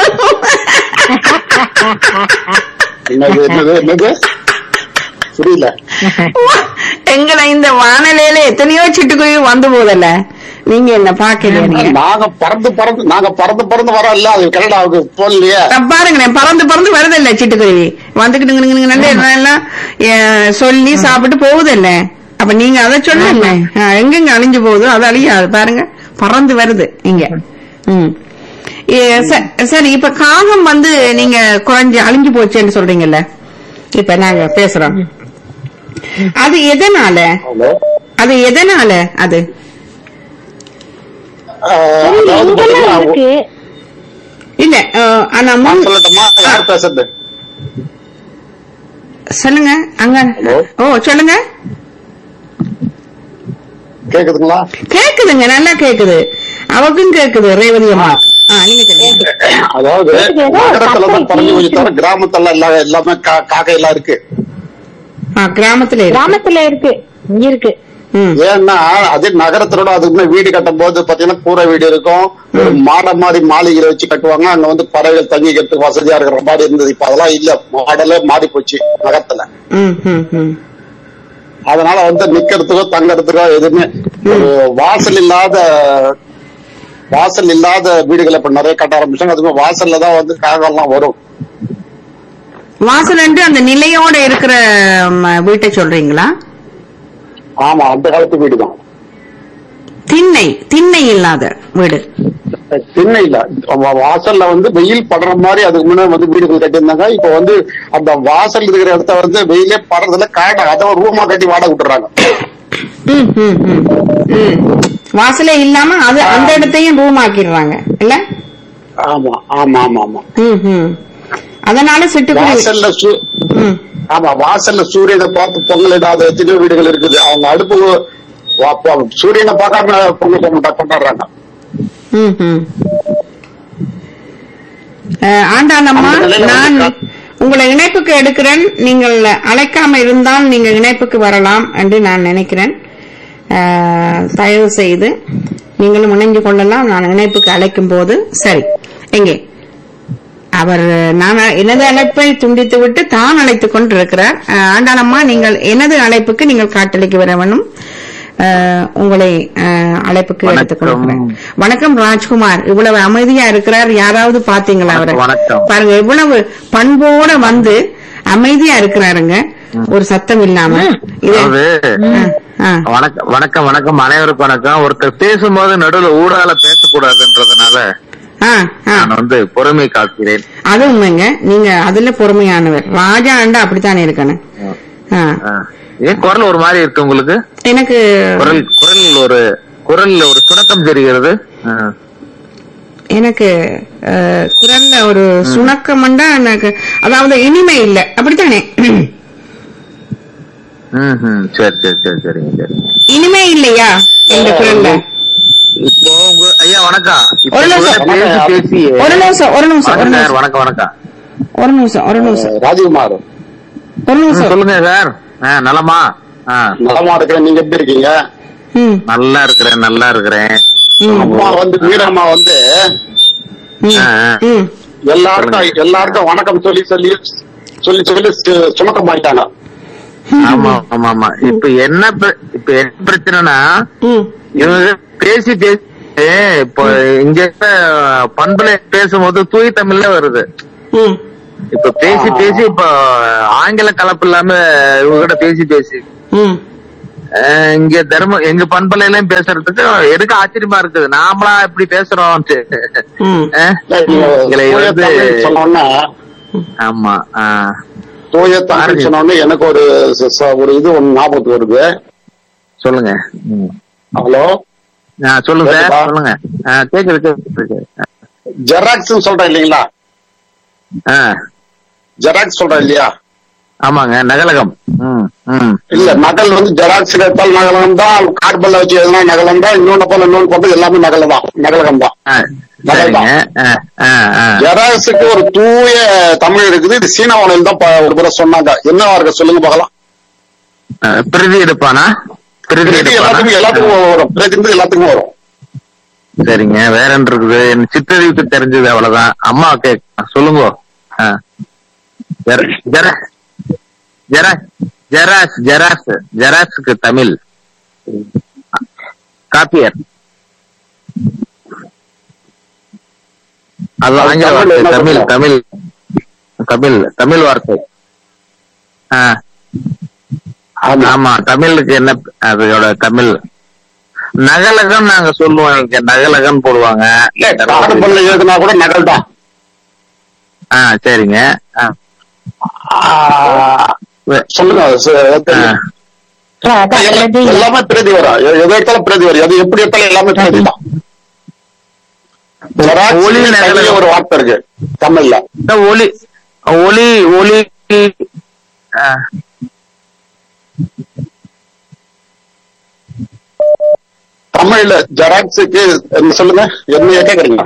என்னது என்னது என்னது புரியல எங்களை இந்த வானலையில எத்தனையோ சிட்டுக்குருவி வந்து போதல்ல நீங்க என்ன பாக்கலையா நீங்க நாங்க பறந்து பறந்து நாங்க பறந்து பறந்து வரோம்ல அது கனடாவுக்கு போகலையே அப்ப பாருங்களேன் பறந்து பறந்து வருதில்ல சிட்டுக்குருவி வந்துகிட்டு இங்க- இங்க- இங்க நல்ல எல்லாம் அஹ், சொல்லி சாப்பிட்டு போகுதில்ல அப்ப நீங்க அதை சொல்லுங்க அஹ், எங்கெங்க அழிஞ்சு போகுதோ அது அழியாது பாருங்க பறந்து வருது இங்க ம் ஏ, ச- சரி இப்ப காகம் வந்து நீங்க குறைஞ்சு அழிஞ்சு போச்சுன்னு சொல்றீங்கல்ல இப்ப நாங்க பேசுறோம் அது எதனால ஹலோ அது எதனால அது ஆஹ், சரி, அதாவது இங்கெல்லாம் பாத்தீங்கன்னா, இருக்கு இல்ல அஹ், ஆனா நான் முன் சொல்லட்டுமா யார் பேசுறது சொல்லுங்க அங்க Hello? ஓ சொல்லுங்க கேக்குதுங்களா கேக்குதுங்க நல்லா கேக்குது அவக்கும் கேக்குது ரேவதி அம்மா ஆ, நீங்க சொல்லுங்க அதாவது கேக்குது, ஏதோ நகரத்துல தான் கத்தல் பறந்து போய் தவிர கீச்சு. கிராமத்துல எல்லாம் எல்லாமே கா- காக்கை எல்லாம் இருக்கு ஆ, கிராமத்துல இருக்கு. கிராமத்துல இருக்கு இங்க இருக்கு ம் ஏன்னா அதே நகரத்தோட அதுக்கு முன்னாடி வீடு கட்டும் போது பாத்தீங்கன்னா கூரை வீடு இருக்கும் ஒரு மாட மாதிரி மாளிகையில வச்சு கட்டுவாங்க அங்க வந்து பறவைகள் தங்கிக்கிறதுக்கு வசதியா இருக்கிற மாதிரி இருந்தது இப்ப அதெல்லாம் இல்ல மாடலே மாறி போச்சு நகரத்துல ம் ம் ம் அதனால வந்து நிக்கிறதுக்கோ தங்கறதுக்கோ எதுவுமே ஒரு வாசல் இல்லாத வாசல் இல்லாத வீடுகளை இப்ப நிறைய கட்ட ஆரம்பிச்சாங்க அதுக்கு வாசல்ல தான் வந்து காகம்லாம் வரும் வாசல் அந்த நிலையோட இருக்கிற ம், வீட்டை சொல்றீங்களா ஆமா அந்த காலத்து வீடு தான் திண்ணை திண்ணை இல்லாத வீடு திண்ணை இல்ல வா- வாசல்ல வந்து வெயில் படுற மாதிரி அதுக்கு முன்னாடி வந்து வீடுகள் கட்டியிருந்தாங்க இப்ப வந்து அந்த வாசல் இருக்கிற இடத்த வந்து வெயிலே படுறதுல காட அதை ரூமா கட்டி வாடகை விட்டுறாங்க ம் ம் ம் ம் வாசலே இல்லாம அது அந்த இடத்தையும் ரூம் ஆக்கிடுறாங்க இல்ல ஆமா ஆமா ஆமா ஆமா ம் ம் அதனால சிட்டுக்குருவி வாசல்ல சு- ம் ஆமா வாசல்ல சூரியனை பார்த்து பொங்கல் இடாத எத்தனையோ வீடுகள் இருக்குது அவங்க அடுப்பு வா- பா- சூரியனை பார்க்காம பொங்கல் கொண்டா கொண்டாடுறாங்க ம் ம் அஹ், ஆண்டாளம்மா அந்த நிலையில நான் வந்து உங்களை இணைப்புக்கு எடுக்கிறேன் நீங்கள் அழைக்காம இருந்தால் நீங்கள் இணைப்புக்கு வரலாம் என்று நான் நினைக்கிறேன் அஹ், தயவு செய்து நீங்களும் இணைஞ்சு கொள்ளலாம் நான் இணைப்புக்கு அழைக்கும் போது சரி எங்கே அவர் நான் எனது அழைப்பை துண்டித்து விட்டு தான் அழைத்துக் கொண்டிருக்கிறார் அஹ், ஆண்டாளம்மா நீங்கள் எனது அழைப்புக்கு நீங்கள் காட்டளிக்கு வர வேண்டும் அஹ், உங்களை அஹ், அழைப்புக்கு வணக்கம். எடுத்துக் கொள்கிறேன் வணக்கம் ராஜ்குமார் இவ்வளவு அமைதியா இருக்கிறார் யாராவது பாத்தீங்களா அவரை வணக்கம். பாருங்க இவ்வளவு பண்போட வந்து அமைதியா இருக்கிறாருங்க ஒரு சத்தம் இல்லாம இது அதாவது ஆ, ஆ. வணக்கம் வணக்கம் வணக்கம் அனைவருக்கும் வணக்கம் ஒருத்தர் பேசும்போது நடுவுல ஊடால பேசக்கூடாதுன்றதுனால ஆ, ஆ. நான் வந்து பொறுமை காக்கிறேன் அது உண்மைங்க நீங்க அதுல பொறுமையானவர் ராஜா ஆண்டா அப்படித்தானே இருக்கணும் ஆ. ஆ. ஏன் குரல் ஒரு மாதிரி இருக்கு உங்களுக்கு எனக்கு குரல் குரல் ஒரு குரல்ல ஒரு சுணக்கம் தெரிகிறது ஆ. எனக்கு அஹ், குரல்ல ஒரு சுணக்கம்ண்டா எனக்கு அதாவது இனிமை இல்ல அப்படித்தானே ம், ம். சரி சரி சரி சரிங்க சரிங்க இனிமே இல்லையா இந்த குரல்ல இப்போ உங்க ஐயா வணக்கம் இப்போ ஒரு நிமிஷம். உங்ககிட்ட பேசி பேசி ஒரு நிமிஷம் ஒரு நிமிஷம் ஒரு வணக்கம் சார் நிமிஷம் வணக்கம் வணக்கம் ஒரு நிமிஷம் ஒரு நிமிஷம் ராஜகுமார் ஒரு ம், நிமிஷம் சொல்லுங்க சார் ஆ, நலமா ஆ, நலமா இருக்கிறேன் நீங்க எப்படி இருக்கீங்க ம் நல்லா இருக்கிறேன் நல்லா இருக்கிறேன் ம் அம்மா வந்து வீரம்மா வந்து ம், ஆ, ஆ. ம் எல்லாருக்கும் எல்லாருக்கும் வணக்கம் சொல்லி சொல்லி சொல்லி சொல்லி சு- சுணக்கமாயிட்டாங்க ஆமா ஆமா ஆமா இப்ப என்ன பிர- இப்ப என்ன பிரச்சனைனா ம் இவங்க பேசி பேசி இப்போ இங்க இருக்க பண்புல பேசும்போது தூய் தமிழ்ல வருது ம் இப்ப பேசி பேசி இப்ப ஆங்கில கலப்பு இல்லாம இவங்ககிட்ட பேசி பேசி ம் அஹ், இங்க தர்ம எங்க பண்புல எல்லாம் பேசுறதுக்கு எதுக்கு ஆச்சரியமா இருக்குது நாமளா இப்படி பேசுறோம்ட்டு ம் அஹ், இல்ல, நீங்க எங்களை தூய வந்து தமிழ் சொன்னோன்னா ஆமா ஆஹ். தூய தமிழ் சொன்னோடனே எனக்கு ஒரு ச- ச- ஒரு இது ஒண்ணு ஞாபகத்துக்கு வருது சொல்லுங்க ம். ஹலோ ஆ, சொல்லுங்க சார் கேக்குதா? சொல்லுங்க ஆ, கேக்குது கேக்குது ஜெராக்ஸ் சொல்றேன் இல்லைங்களா ஆ ஜெராக்ஸ் சொல்றேன் இல்லையா ஆமாங்க நகலகம் ம் ம் இல்ல நகல் வந்து ஜெராக்ஸ் எடுத்தால் நகலம் தான் கார்பன்ல வச்சு எதுனா நகலம் தான் இன்னொன்னு போல இன்னொன்னு போட்டு எல்லாமே நகல் தான் நகலகம் தான் ஆ, சரிங்க ஆ, ஆ, ஆ. ஜெராக்ஸுக்கு ஒரு தூய தமிழ் இருக்குது இது சீன வானொலி தான் ப- ஒரு முறை சொன்னாங்க என்னவா இருக்க சொல்லுங்க பார்க்கலாம் ஆ, பிரதி எடுப்பானா பிரதி பிரதி எடுப்பானா எல்லாத்துக்கும் எல்லாத்துக்கும் வரும் பிரதி எல்லாத்துக்கும் வரும் சரிங்க வேற என்ன இருக்குது எனக்கு சித்தறிவுக்கு தெரிஞ்சது அவ்வளவுதான் அம்மா கேட்க சொல்லுங்க ஆ. ஜெர- ஜெர- ஜெர- ஜெராக்ஸ் ஜெராக்ஸ் ஜெராக்ஸுக்கு தமிழ் காப்பியர் அது ஆங்கில தமிழ் வார்த்தை என்ன தமிழ் சொல்லுவோம்? தமிழ் தமிழ் தமிழ் வார்த்தை ஆ ஆமா ஆமா தமிழுக்கு என்ன அதோட தமிழ் நகலகம் நாங்க சொல்லுவோம் இங்க நகலகம் போடுவாங்க இல்ல கார்பன்ல எழுதுனா கூட நகல் தான் ஆ சரிங்க ஆ. ஆ, சொல்லுங்க ச- ஆ. தெரியும். அதான் எல்லா- பிரதி. எல்லாமே பிரதி வரும் எ- எது எடுத்தாலும் பிரதி வரும் எது எப்படி எடுத்தாலும் எல்லாமே பிரதி தான் ஜெராக்ஸ் ஒளி தனியா நகலகம். ஒரு வார்த்தை இருக்கு தமிழ்ல இந்த ஒலி ஒலி ஒலி ஆ. தமிழ்ல ஜெராக்ஸுக்கு என்ன சொல்லுங்க என்ன கேக்குறீங்க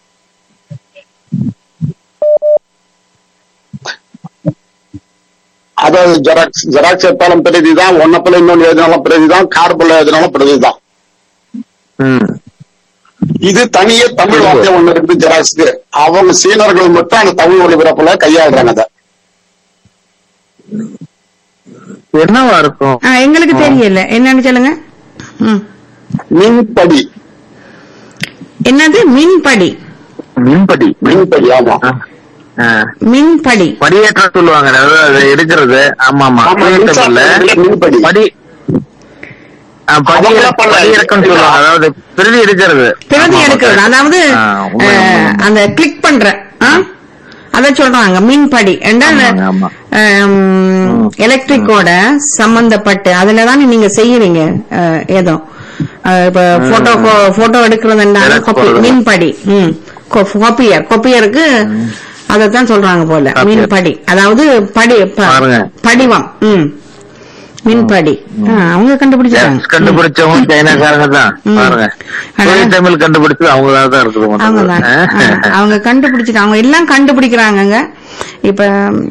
அதாவது ஜெராக்ஸ் ஜெராக்ஸ் எடுத்தாலும் பிரதி தான் ஒன்னப்பில் இன்னொன்னு எழுதினாலும் பிரதி தான் கார்பன்ல எழுதினாலும் பிரதி தான் ம். இது தனியே தமிழ் வார்த்தை ஒண்ணு இருக்குது ஜெராக்ஸ்க்கு அவங்க சீனர்கள் மட்டும் அந்த தமிழ் ஒளிபரப்புல கையாளுறாங்க அதை என்னவா இருக்கும் ஆ, எங்களுக்கு தெரியல என்னன்னு சொல்லுங்க ம். மின்படி என்னது மின்படி மின்படி மின்படி ஆமா ஆ. ஆ. மின்படி படியேற்றம் சொல்லுவாங்க அதாவது அது எடுக்கிறது ஆமா ஆமா ஆமா, புதிய மின்சார தமிழ்ல கம்பியில மின்படி படி ஆ, படி அவங்களா பண்ணல. படியிறக்கம் சொல்லுவாங்க அதாவது பிரதி எடுக்கிறது பிரதி ஆமா, எடுக்கிறது correct. அதாவது ஆ, உண்மை, உண்மை, அஹ், உண்மை. அந்த கிளிக் பண்ற ஆ? அத சொல்றாங்க மின்படி ஆமாங்க, ஆமா. எலக்ட்ரிக்கோட சம்பந்தப்பட்டு அதுலதான் நீங்க செய்யறீங்க அஹ், ஏதோ அஹ், இப்ப போட்டோ போட்டோ எடுக்கிறதுன்னா Xerox copy, போடுறது. மின்படி ம் கொப்பியர் கொப்பியருக்கு அதத்தான் சொல்றாங்க போல Copier. மின்படி அதாவது படி ப- பாருங்க. படிவம் ம் மின்படி ஆ, அவங்க கண்டுபிடிச்சாங்க Xerox கண்டுபிடிச்சவங்க சைனாக்காரங்க தான் ம். பாருங்க ஆனா- தூய தமிழ் கண்டுபிடிச்சது அவங்களா தான் இருக்குது அவங்க மொத்தத்துல. தான் ஆ. அவங்க கண்டுபிடிச்சிட்டு அவங்க எல்லாம் கண்டுபிடிக்கிறாங்கங்க இப்ப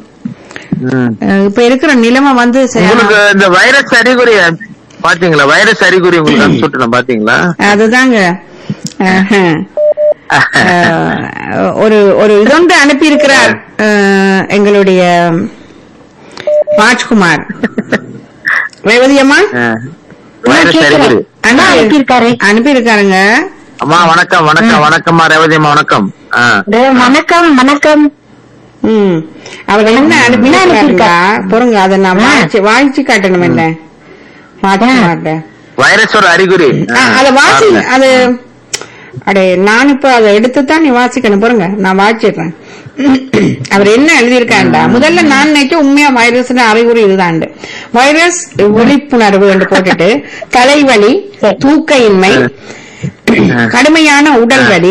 ம். அஹ், இப்ப இருக்கிற நிலைமை வந்து ச- உங்களுக்கு இந்த வைரஸ் அறிகுறி பாத்தீங்களா வைரஸ் அறிகுறி உங்களுக்கு அனுப்பிச்சுட்டு பாத்தீங்களா அதுதாங்க அஹ், அஹ், ஒரு ஒரு இதொன்று அனுப்பி இருக்கிறார் எங்களுடைய ராஜ்குமார் ரேவதி அம்மா ஆ. வைரஸ் அறிகுறி அண்ணா அனுப்பியிருக்காரு அனுப்பி இருக்காருங்க அம்மா வணக்கம் வணக்கம் வணக்கம்மா ரேவதி அம்மா வணக்கம் ஆ. வணக்கம் வணக்கம் ம் அவர் என்ன அனுப்பி என்ன இருக்காருங்களா பொறுங்க அதை நான் வாய்ச்சி வாய்ச்சி காட்டணும் இல்ல ராஜ்குமார்ட்ட வைரஸ் ஒரு அறிகுறி ஆ, ஆ, அத வாசி பாருங்க. அது அடே நான் இப்ப அதை எடுத்துதான் நீ வாசிக்கணும் பாருங்க நான் வாசிடுறேன் அவர் என்ன எழுதியிருக்காண்டா முதல்ல நான் நினைச்சேன் உண்மையா வைரஸ் அறிகுறி இதுதாண்டு வைரஸ் விழிப்புணர்வு என்று போட்டுட்டு தலைவலி தூக்க இன்மை கடுமையான உடல் வலி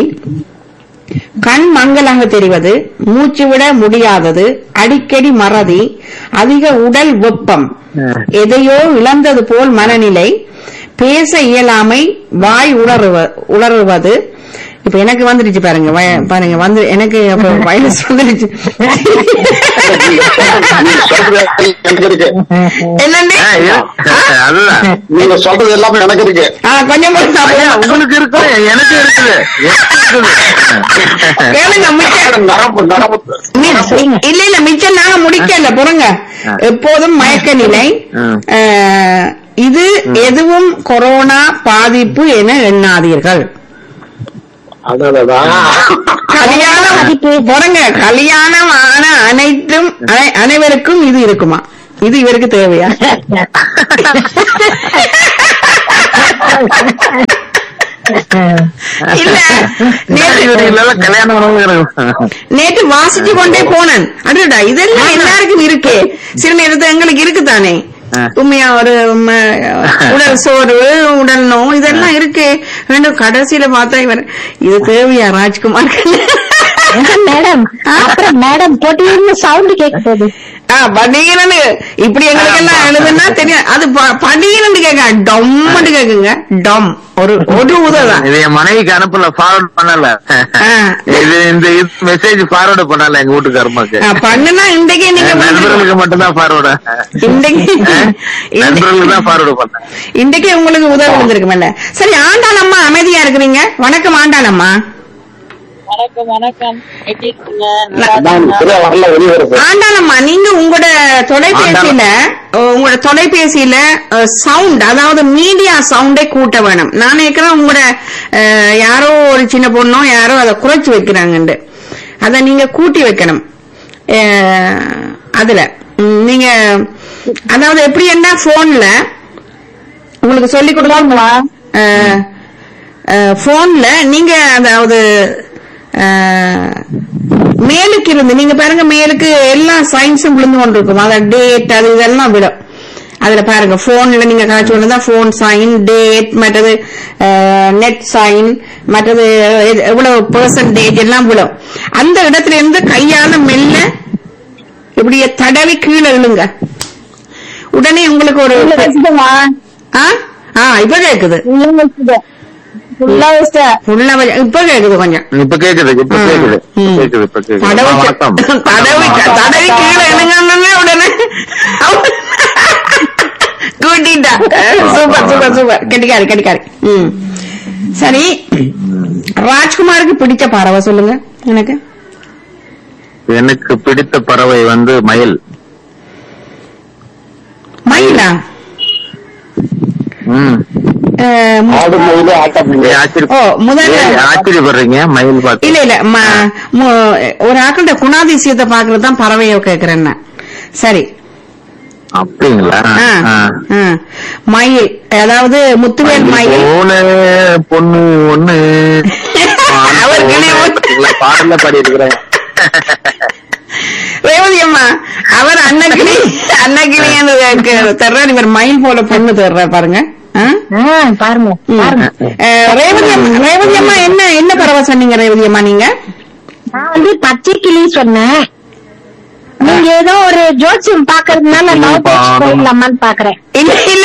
கண் மங்கலாக தெரிவது மூச்சு விட முடியாதது அடிக்கடி மறதி அதிக உடல் வெப்பம் எதையோ இழந்தது போல் மனநிலை பேச இயலாமை வாய் உளறுவ உளறுவது இப்ப எனக்கு வந்துருச்சு பாருங்க வய- பாருங்க வந்து எனக்கு அப்ப வைரஸ் வந்துருச்சு நீங்க சொல்றது எனக்கு இருக்கு என்னண்டு ஆ, இது- அதுதான் நீங்க சொல்றது எல்லாமே எனக்கு இருக்கு ஆ, கொஞ்சம் மட்டும் ஐயா, சாப்பிடுங்க. உங்களுக்கு இருக்கு எனக்கு இருக்குது எனக்கு இருக்குது கேளுங்க மிச்சம் நரம்பு நரம்பு மி- இல்ல இல்ல மிச்சம் நாங்க முடிக்கல பொறுங்க எப்போதும் மயக்க நிலை ம். அஹ், இது எதுவும் கொரோனா பாதிப்பு என எண்ணாதீர்கள் அதான் கல்யாணம் பொறுங்க கல்யாணம் ஆன அனைத்தும் அனை- அனைவருக்கும் இது இருக்குமா இது இவருக்கு தேவையா இல்ல நேற்று இல்ல கல்யாணம் உணவு இருக்கும். நேற்று வாசிச்சு கொண்டே போனேன் அடடா இதெல்லாம் எல்லாருக்கும் இருக்கு சில நேரத்துல எங்களுக்கு இருக்குதானே ஆ. உண்மையா ஒரு ம, உடல் சோர்வு உடல் நோ இதெல்லாம் இருக்கு வேண்டும் கடைசியில பார்த்தா இவர் இது தேவையா ராஜ்குமார் மேடம் அப்புறம் மேடம் போட்டின்னு சவுண்ட் கேட்க போகுது படிக்கணும்னு இப்படி எங்களுக்கு எல்லாம் எழுதுனா தெரியும் அது படிக்கணும்னு கேட்க டம்னு கேக்குங்க டம் ஒரு ஒரு உததான் இது என் மனைவிக்கு அனுப்பல ஃபார்வர்ட் பண்ணல ஆ. இது இந்த மெசேஜ் ஃபார்வர்டு பண்ணல எங்க வீட்டுக்காரமாக்கு ஆ, பண்ணுனா இன்றைக்கே நீங்க நண்பர்களுக்கு மட்டும்தான் ஃபார்வர்டு இன்றைக்கு நண்பர்களுக்கு தான் ஃபார்வர்டு பண்ணேன் இன்றைக்கே உங்களுக்கு உதவி வந்திருக்குமல்ல சரி ஆண்டாளம்மா அமைதியா இருக்கிறீங்க வணக்கம் ஆண்டாளம்மா வணக்கம் வணக்கம் எப்படி இருக்கீங்க அதான் சரியா வரல வெளியே வருது ஆண்டாளம்மா நீங்க உங்களோட தொலைபேசியில உங்களோட தொலைபேசியில சவுண்ட் அதாவது மீடியா சவுண்டே கூட்ட வேணும் நான் நினைக்கிறேன் உங்களோட அஹ், யாரோ ஒரு சின்ன பொண்ணோ யாரோ அதை குறைச்சு வைக்கிறாங்கண்டு அதை நீங்க கூட்டி வைக்கணும் அஹ், அதுல உம், நீங்க அதாவது எப்படி என்ன போன்ல உங்களுக்கு சொல்லி கொடுக்கணுங்களா போன்ல நீங்க அதாவது அஹ், மேலுக்கு இருந்து நீங்க பாருங்க மேலுக்கு எல்லா சயின்ஸும் விழுந்து கொண்டு இருக்கும் அத டேட் அது இதெல்லாம் விடும் அதுல பாருங்க போன்ல நீங்க காய்ச்சி கொண்டு போன் சைன் டேட் மற்றது நெட் சைன் மற்றது எது- எவ்வளவு பெர்சன்டேஜ் எல்லாம் விடும் அந்த இடத்துல இருந்து கையால மெல்ல இப்படியே தடவி கீழே இழுங்க உடனே உங்களுக்கு ஒரு வச்சுட்டோமா ஆ ஆ இப்ப கேக்குது உள்ள வச்சுட்டேன் ஃபுல்லா வச்சுட்டேன் உள்ள வ- இப்ப கேக்குது கொஞ்சம் இப்ப கேக்குது இப்ப ம். கேக்குது ம். கேக்குது இப்ப கேக்குது தடவி அம்மா, வணக்கம் தடவி தடவி கீழே இறங்கணும்னே உடனே கூட்டிட்டா சூப்பர் சூப்பர் சூப்பர் கெட்டிக்காரு கெட்டிக்காரு ம் சரி ராஜ்குமாருக்கு பிடிச்ச பறவை சொல்லுங்க எனக்கு எனக்கு பிடித்த பறவை வந்து மயில் மயிலா ம் அஹ், மு- ஆடு மயிலு ஆட்டம் ஏன் ஆச்சரிய- ஓ முதல்ல ஏன் ஆச்சரியப்படுறீங்க மயில் பார்த்து இல்ல இல்ல ம- மு- ஒரு ஆக்கள்கிட்ட குணாதிசயத்தை பாக்குறது தான் பறவைய கேக்குறேன் நான். சரி அப்படிங்களா ஆ, ஆ. ஆ. மயில் அதாவது முத்துவேல் மயில் போல பொண்ணு ஒண்ணு அவர்களே பாடல பாடி இருக்கிறேன் ரேவதி அம்மா அவர் அன்னக்கிளி அன்னக்கிளி தர்றார் இவர் மயில் போல பொண்ணு தர்ற பாருங்க ஆ? ஆ, பாருங்க ம். பாருங்க அஹ், ரேவதி அம்மா ரேவதி அம்மா என்ன என்ன பறவை சொன்னீங்க ரேவதி அம்மா நீங்க நான் வந்து பச்சை கிளி சொன்னேன் நீங்க ஏதோ ஒரு ஜோசியம் பாக்குறதுனால லவ் பேச்சு போயிடலாமான்னு பாக்குறேன் இல்ல இல்ல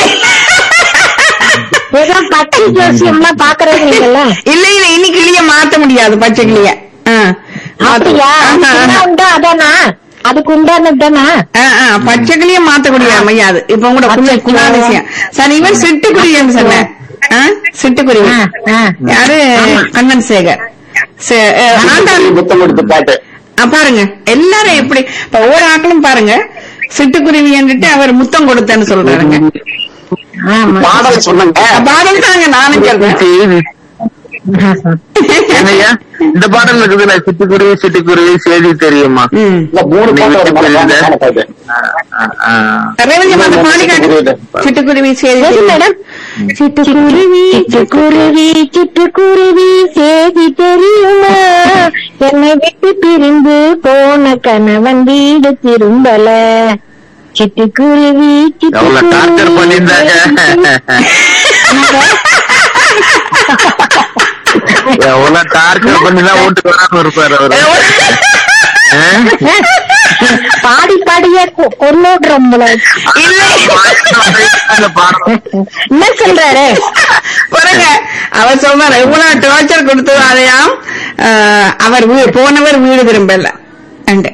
ஏதோ பச்சை ஜோசியம்லாம் பாக்குறீங்கல்ல இல்ல இல்ல இனி கிளிய மாத்த முடியாது பச்சை கிளிய ஆ. அப்படியா ஆஹா, என்ன ஆஹா. உண்டோ அதானா அதுக்கு உண்டானது தானா ஆ, ஆ, பச்சை கிளிய மாத்தக்கூடிய அமையாது இப்ப கூட பச்சை கிளி. குணாதிசயம் சரி இவன் சிட்டுக்குருவின்னு சொன்னேன் ஆ? சிட்டுக்குருவி ஆ, ஆ. யாரு கண்ணன் சேகர் சே- அஹ், ஆண்டாள் புத்தம் கொடுத்து பாட்டு ஆ, பாருங்க எல்லாரும் எப்படி இப்ப ஒவ்வொரு ஆட்களும் பாருங்க சிட்டுக்குருவி என்றுட்டு அவர் முத்தம் கொடுத்தேன்னு சொல்றாருங்க ஆமா பாடல் சொன்னங்க பாடல் தாங்க நானும் சொல்றேன் என்னய்யா இந்த பாடல் இருக்குதுல்ல சிட்டுக்குருவி சிட்டுக்குருவி செய்தி தெரியுமா ம். இந்த மூணு பாட்டு ஒரு மனப்பாடமான பாட்டு ஆ, ஆ, ஆ. ரேவதி அம்மா, அந்த பாடி காட்டு சிட்டுக்குருவி சரி சேதி மேடம் சிட்டுக்குருவி சிட்டுக்குருவி சிட்டுக்குருவி செய்தி தெரியுமா என்னை விட்டு பிரிந்து போன கணவன் வீடு திரும்பல சிட்டுக்குருவி எவ்வளவு டார்ச்சர் பண்ணியிருந்தாங்க எவ்வளவு டார்ச்சர் பண்ணி தான் வீட்டுக்கு வராம இருப்பாரு அவரு ஆ? பாடி பாடியே கொ- கொன்னுடுறோம் போல இல்லை அந்த பாடம் என்ன சொல்றாரு பாருங்க அவர் சொல்றாரு எவ்வளவு டார்ச்சர் கொடுத்ததாலையாம் ஆஹ், அவர் வீ- போனவர் வீடு திரும்பல அண்டு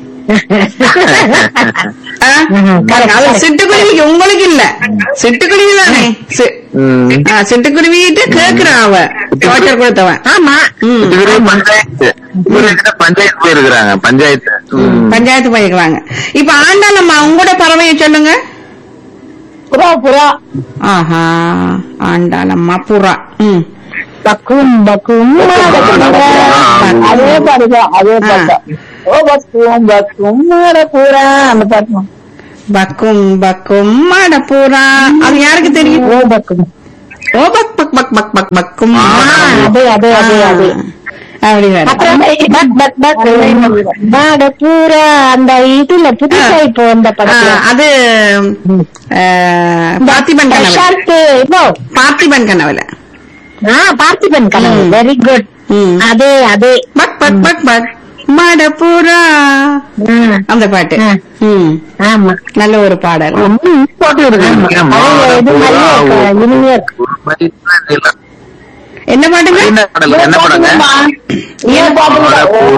ஆ? பாருங்க, அது சிட்டுக்குருவிக்கு உங்களுக்கு இல்ல சிட்டுக்குருவி தானே சி- ம். ஆ, சிட்டுக்குருவிட்டு கேக்குறான் அவ டார்ச்சர் கொடுத்தவன் ஆமா ம். இதுவே பஞ்சாயத்து இவர்கிட்ட பஞ்சாயத்து இருக்கிறாங்க பஞ்சாயத்து ம். பஞ்சாயத்து பண்ணிக்கிறாங்க இப்ப ஆண்டாளம்மா உங்களோட பறவையை சொல்லுங்க புறா புறா ஆஹா ஆண்டாளம்மா புறா ம் பக்கும் பக்கும் அதே பாடுதான் அதே பாட்டு ஓ பக்கும் பக்கும் பூரா அந்த பாட்டு பக்கும் பக்கும் மாட புறா அது யாருக்கு தெரியும் ஓ பக்கும் ஓ பக் பக் பக் பக் பக் பக்கும் ஆ, அது அது அது அது அப்படி வரும் அப்புறம் பக் பக் பக் மாட பூரா அந்த இதுல புதுசா இப்போ வந்த ஆ, படத்துல அது ஆ, பார்த்திபன் கனவு பிரசாந்த் இப்போ பார்த்திபன் கனவுல ஆ பார்த்திபன் கனவு ம். வெரி குட் ம். அதே அதே பக் பக் பக் பக் மடப்புறா ம், அந்த பாட்டு ம். ம் ஆமா நல்ல ஒரு பாடல் பாட்டு இருக்கு அது இது மாதிரியே இருக்கு, இனிமையா இருக்கு ஒரு மாதிரி தான் இல்ல. என்ன பாட்டுங்க என்ன படம் என்ன படங்க ஏன் பாட்டுங்க?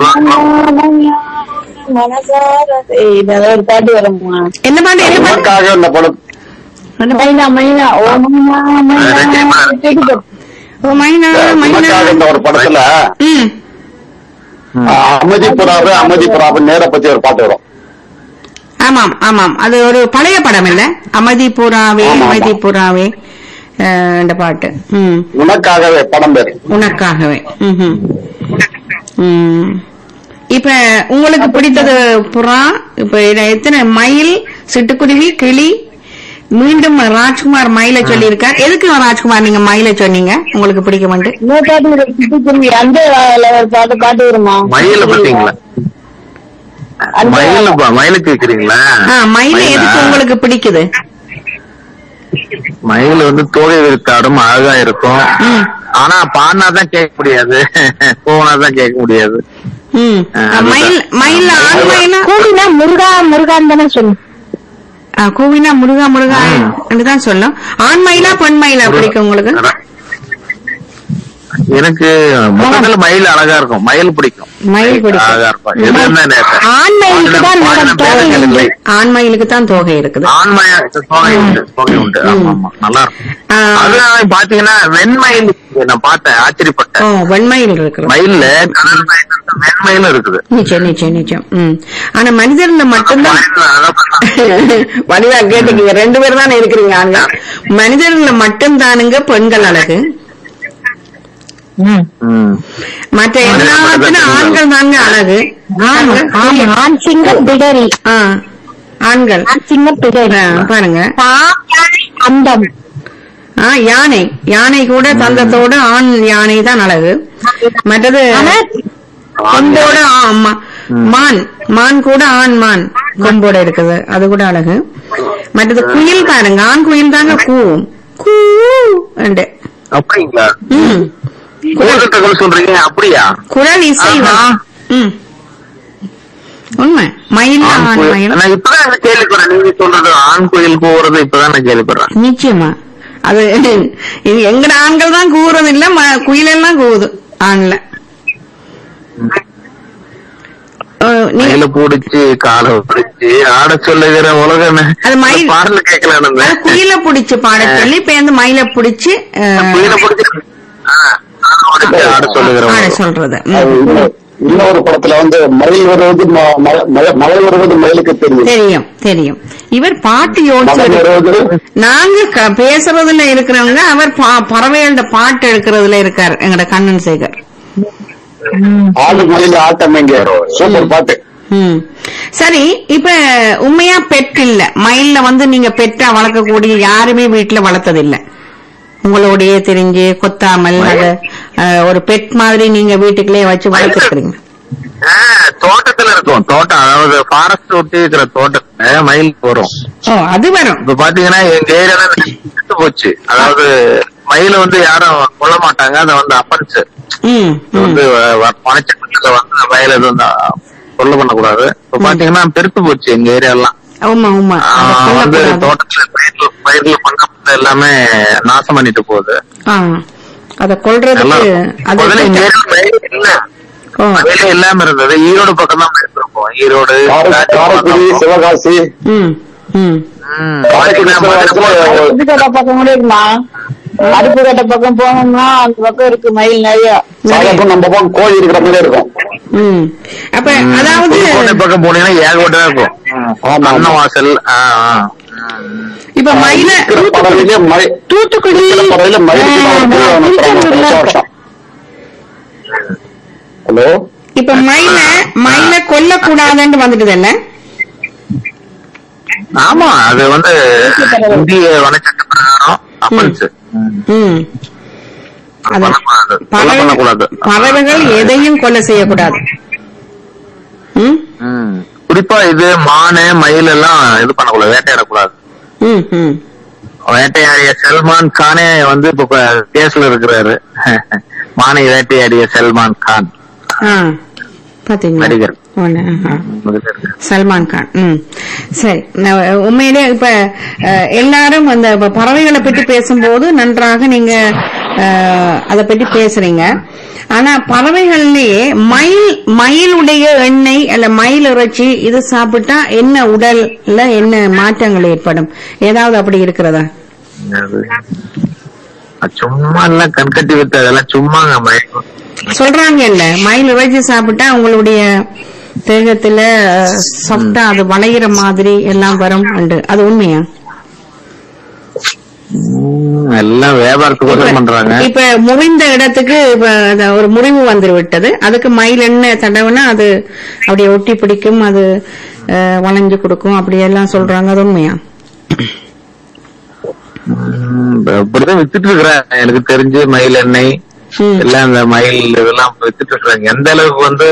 ஒரு பாட்டு வருமா என்ன பாட்டு என்ன பாட்டு உனக்காக இந்த படம் மைனா மைனா ஓ மைனா மைனா கேட்டுக்கோ. ஓ மைனா மைனா உனக்காக இந்த ஒரு படத்துல ம் அஹ், அமைதி புறாவு அமைதி புறாவு நேர பத்தி ஒரு பாட்டு வரும் ஆமாம் ஆமாம் அது ஒரு பழைய படம் இல்ல அமைதி புறாவே ஆமா, ஆமா. அமைதி புறாவே அஹ், இந்த பாட்டு ம் உனக்காகவே படம் பேரு உனக்காகவே ம்ஹும். ம் இப்ப உங்களுக்கு பிடித்தது புறா இப்ப இத எத்தனை மயில் சிட்டுக்குருவி கிளி மீண்டும் ராஜ்குமார் மயில சொல்லியிருக்கார் எதுக்கு ராஜ்குமார் நீங்க மயில சொன்னீங்க உங்களுக்கு பிடிக்க மாட்டேன் இன்னொரு பாட்டு இருக்கு, சிட்டு குருவி அந்த ஒரு பாட்டு பாட்டு வருமா மயில பாத்தீங்களா மயில் மயில கேக்குறீங்களா மயில் எதுக்கு உங்களுக்கு பிடிக்குது மயில் வந்து தோகை விரித்தாடும் அழகா இருக்கும் ம். ஆனா பாடினா தான் கேட்க முடியாது போனா தான் கேட்க முடியாது ம் ஆ, ஆ, மயில் மயில் ஆண் மயிலா கூடினா முருகா முருகான்னு தானே சொல்லு ஆ, கோவினா முருகா முருகா ம். தான் சொல்லும் ஆண் மயிலா பெண் மயிலா பிடிக்கும் உங்களுக்கு அதான். எனக்கு மொத்தத்துல மயில் அழகா இருக்கும் மயில் பிடிக்கும் மயில் பிடிக்கும். அழகா இருக்கும் எது என்ன நேரம்? ஆண் மயிலுக்கு தான் பாடின மேடம் தோகை பேர்கள் உண்டு. இல்லை. ஆண் மயிலுக்கு தான் தோகை இருக்குது ஆண் மயில் தொகை உண்டு தொகை உண்டு ஆமா ஆமா நல்லா இருக்கும் ஆ, அது பாத்தீங்கன்னா வெண்மயில் நான் பார்த்தேன் ஓ ஆச்சரியப்பட்டேன் வெண்மயில் இருக்குது மயில்ல கடல் மயில் இருக்கு, வெண்மயிலும் இருக்குது நிச்சயம் நிச்சயம் நிச்சயம் ம் ஆனா மனிதர்ல மட்டும்தான் மயில்ல அழகா வடிவா கேட்டுக்கீங்க ரெண்டு பேரும் தானே இருக்கிறீங்க ஆண்கள் மனிதர்ல மட்டும் தானுங்க பெண்கள் அழகு ம். ம். மற்ற எல்லாத்திலும் ஆண்கள் தாங்க அழகு ஆமா ஆமா ஆண் சிங்கம் பிடரி ஆ, ஆண்கள் ஆண் சிங்கம் பிடரி ஆ, பாருங்க தாயானை அந்தம் ஆ, யானை யானை கூட தந்தத்தோட ஆண் யானை தான் அழகு மற்றது ஆனா கொம்போட ஆ, ஆமா மான் மான் கூட ஆண் மான் கொம்போட இருக்குது அது கூட அழகு மற்றது குயில் பாருங்க ஆண் குயில் தாங்க கூவும் கூ என்று. அப்படிங்களா ம் கூடுதல் தகவல் சொல்றீங்க அப்படியா குரல் இசை ஆஹா. வரும். ம் உண்மை மயில் ஆண் ஆண் குயில். மயில் நான் இப்பதான் இதை கேள்விப்படுறேன் நீங்க சொல்றது ஆண் கோயில் போறது இப்பதான் நான் கேள்விப்படுறேன் நிச்சயமா அது இது எங்கட ஆண்கள் தான் கூவுறது இல்ல ம- குயிலெல்லாம் கூவுது ஆண்ல அஹ், நீங்க மயில பிடிச்சு காலை பிடிச்சு ஆட சொல்லுகிற உலகம் அது மயில். பாடல கேட்கலாம் அது குயில புடிச்சு பாட சொல்லி இப்ப வந்து மயில புடிச்சு அஹ், குயில பிடிச்சு ஆ, காலை பிடிச்சு ஆட சொல்லுகிற பாட உலகம். சொல்றது அது ம். இன்னொரு- இன்னொரு படத்துல வந்து மயில் வருவது ம- ம- மழை மழை வருவது மயிலுக்கு தெரியும் தெரியும் தெரியும் இவர் பாட்டு மழை யோசிச்சு வருவது நாங்க க- பேசுறதுல இருக்கிறவங்க அவர் பா- பறவைகளோட பாட்டு எடுக்கிறதுல இருக்கார் எங்கட கண்ணன் சேகர் ஆடு மயில் ஆட்டம் எங்க சூப்பர் பாட்டு ம். சரி இப்ப உண்மையா பெட் இல்ல மயில்ல வந்து நீங்க பெட்டா வளர்க்கக்கூடிய யாருமே வீட்டுல வளர்த்ததில்ல உங்களோடயே தெரிஞ்சு கொத்தாமல் அது அஹ், ஒரு பெட் மாதிரி நீங்க வீட்டுக்குள்ளே வச்சு வளர்த்துருக்கீங்க ஆ, தோட்டத்துல இருக்கும் தோட்டம் அதாவது ஃபாரஸ்ட் ஒட்டி இருக்கிற தோட்டத்துல மயில் வரும் ஓ அது வரும் இப்ப பாத்தீங்கன்னா எங்க ஏரியால செத்து போச்சு அதாவது மயில வந்து யாரும் கொல்ல மாட்டாங்க அதை வந்து அப்பன்ஸ் ம், ம். வந்து பணச்சட்டத்துல வந்து மயில எதுவும் வந்து கொல்ல பண்ணக்கூடாது இப்ப பாத்தீங்கன்னா பெருத்து போச்சு எங்க ஏரியாலாம் ஆமா ஆமா அதை ஆஹ் வந்து சொல்லக்கூடாது. தோட்டத்துல பயிர்ல பயிர்ல பண்ண எல்லாமே நாசம் பண்ணிட்டு போகுது ஆ, அத கொல்றதுக்கு எல்லாம் அது முதல்ல எங்க ஏரியால மயில் இல்ல ஓ, மயிலே இல்லாம இருந்தது ஈரோடு பக்கம் தான் மயில் இருக்கும் ஈரோடு காரை- காரைக்குடி சிவகாசி ம், ம். ம், காரைக்குடி சிவகாசியில ஒரு- அடுப்புக்கட்டை பக்கம் கூட இருக்குமா அடுப்புக்கட்டை பக்கம் போனோம்னா அந்த பக்கம் இருக்கு மயில் நிறைய சாதாரண நம்ம பக்கம் கோழி இருக்கிற மாதிரி இருக்கும் ம். அப்ப அதாவது புதுக்கோட்டை பக்கம் போனீங்கன்னா ஏகப்பட்டதா இருக்கும் ஆமா, ஆமா. அன்னவாசல் ஆ, ஆ. இப்ப மயில இருக்கிற பறவையிலே மயில் தூத்துக்குடி இருக்கிற பறவையில மயிலுக்கு தான் ஒரு திருவிழா நடத்துறாங்க வருஷம் வருஷம் ஹலோ இப்ப மயில மயில கொல்லக்கூடாதுன்னு வந்துட்டுது என்ன ஆமா அது வந்து இந்திய வனச்சட்ட பிரகாரம் அப்பன்ஸ் ம் அது பண்ணக்கூடாது. கொலை பறவை- பண்ணக்கூடாது. பறவைகள் எதையும் கொலை செய்யக்கூடாது ம் ம். குறிப்பா இது மானு மயில் எல்லாம் இது பண்ணக்கூடாது வேட்டையாடக்கூடாது ம் ம் வேட்டையாடிய சல்மான் கானே வந்து இப்ப கேஸ்ல இருக்கிறாரு மானை வேட்டையாடிய சல்மான் கான் ஆ பாத்தீங்களா நடிகர். ஒண்ணு, ஆஹா. சல்மான் கான் ம் சரி நான் உண்மையிலே இப்ப அஹ், எல்லாரும் அந்த இப்ப பறவைகளை பற்றி பேசும்போது நன்றாக நீங்க அஹ், அதை பற்றி பேசுறீங்க ஆனா பறவைகள்லயே மயில் மயிலுடைய எண்ணெய் அல்ல மயில் இறைச்சி இது சாப்பிட்டா என்ன உடல்ல என்ன மாற்றங்கள் ஏற்படும் ஏதாவது அப்படி இருக்கிறதா அது சும்மா எல்லாம் கண்கட்டி வித்து அதெல்லாம் சும்மாங்க மயில் சொல்றாங்க இல்ல மயில் இறைச்சி சாப்பிட்டா உங்களுடைய தேகத்துல சாஃப்டா அது வளையிற மாதிரி எல்லாம் வரும் உண்டு அது உண்மையா ம், எல்லாம் வியாபாரத்துக்கோசரம் பண்றாங்க இப்ப முறிந்த இடத்துக்கு இப்ப அத ஒரு முறிவு வந்து விட்டது அதுக்கு மயில் எண்ணெய் தடவுனா அது அப்படியே ஒட்டி பிடிக்கும் அது அஹ், வளைஞ்சு கொடுக்கும் அப்படி எல்லாம் சொல்றாங்க அது உண்மையா ம், அப்படிதான் வித்துட்டு இருக்கிறாங்க எனக்கு தெரிஞ்சு மயில் எண்ணெய் ம். எல்லாம் இந்த மயில் இதெல்லாம் வித்துட்டு இருக்கிறாங்க எந்த அளவுக்கு வந்து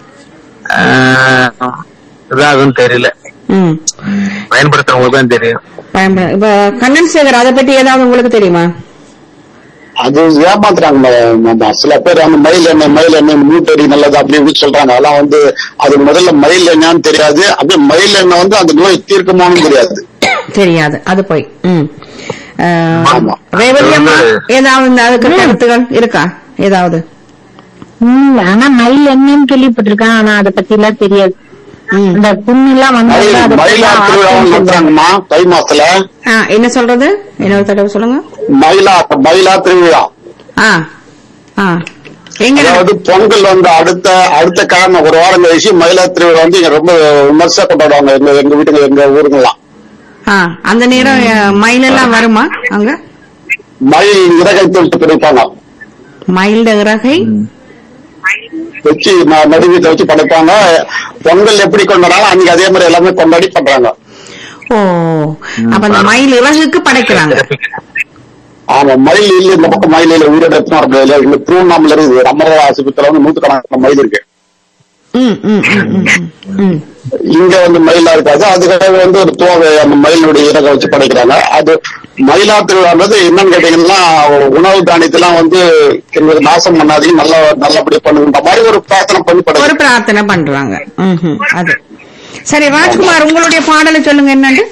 ஆஹ், இதாகும்னு தெரியல ம் பயன்படுத்துறவங்களுக்கு தான் தெரியும் பயன்பட இப்ப கண்ணன் சேகர் அதை பற்றி ஏதாவது உங்களுக்கு தெரியுமா அது ஏமாத்துறாங்க ம- மாமா. சில பேர் அந்த மயில் எண்ணெய் மயில் எண்ணெய் மூட்டடி நல்லது அப்படி இப்படி சொல்றாங்க அதெல்லாம் வந்து அது முதல்ல மயில் எண்ணெய்னு தெரியாது அப்படியே மயில் எண்ணெய் வந்து அந்த நோய் தீர்க்குமான்னு தெரியாது தெரியாது அது போய் ம் அஹ், ஆமா. ரேவதி அம்மா அது ஏதாவது இந்த அதுக்கு கருத்துகள் இருக்கா ஏதாவது ம், ஆனா மயில் என்னன்னு கேள்விப்பட்டிருக்கேன் ஆனா அதை பத்தி எல்லாம் தெரியாது ம். இந்த புண்ணு எல்லாம் மயில் வந்து மயிலா திருவிழாவும் நடத்துறாங்கம்மா தை மாசத்துல ஆ, என்ன சொல்றது இன்னொரு தடவை சொல்லுங்க மயிலா மயிலா திருவிழா ஆ ஆ எங்க நட- அதாவது பொங்கல் வந்து அடுத்த அடுத்த கிழமை ஒரு வாரம் கழிச்சு மயிலா திருவிழா வந்து இங்க ரொம்ப விமர்சா கொண்டாடுவாங்க எங்க எங்க வீட்டுங்க எங்க ஊருங்கெல்லாம் ஆ அந்த நேரம் அஹ், மயில் எல்லாம் வருமா அங்க மயில் இறகை தொழில் கிடைப்பாங்க மயில் இறகை வச்சு ந- நடு வீட்டுல வச்சு படைப்பாங்க பொங்கல் எப்படி கொண்டாடாலும் அன்னைக்கு அதே மாதிரி எல்லாமே கொண்டாடி பண்றாங்க ஓ அப்ப அந்த மயில் இறகுக்கு படைக்கிறாங்க ஆமா மயில் இல்ல இந்த பக்கம் மயில் இல்ல உயிரோட எத்தனை வர முடியாது இங்க திருவண்ணாமலை இருக்குது நம்ம ஆஸ்பத்திரியில வந்து நூத்துக்கணக்கான மயில் இருக்கு ம் ம் ம் ம், ம், ம் இங்க வந்து மயிலா இருக்காது அதுக்காக வந்து ஒரு தோகை அந்த மயிலுடைய இறகை வச்சு படைக்கிறாங்க அது மயிலா திருவிழான்றது என்னன்னு கேட்டீங்கன்னா உணவு தானியத்தெல்லாம் வந்து எங்களுக்கு நாசம் பண்ணாதீங்க நல்லா நல்லபடியா பண்ணுன்ற மாதிரி ஒரு பிரார்த்தனை பண்ணி ஒரு படைக்கிறாங்க பிரார்த்தனை பண்றாங்க ம், ம், அது சரி ராஜ்குமார் உங்களுடைய பாடலை சொல்லுங்க என்னண்டு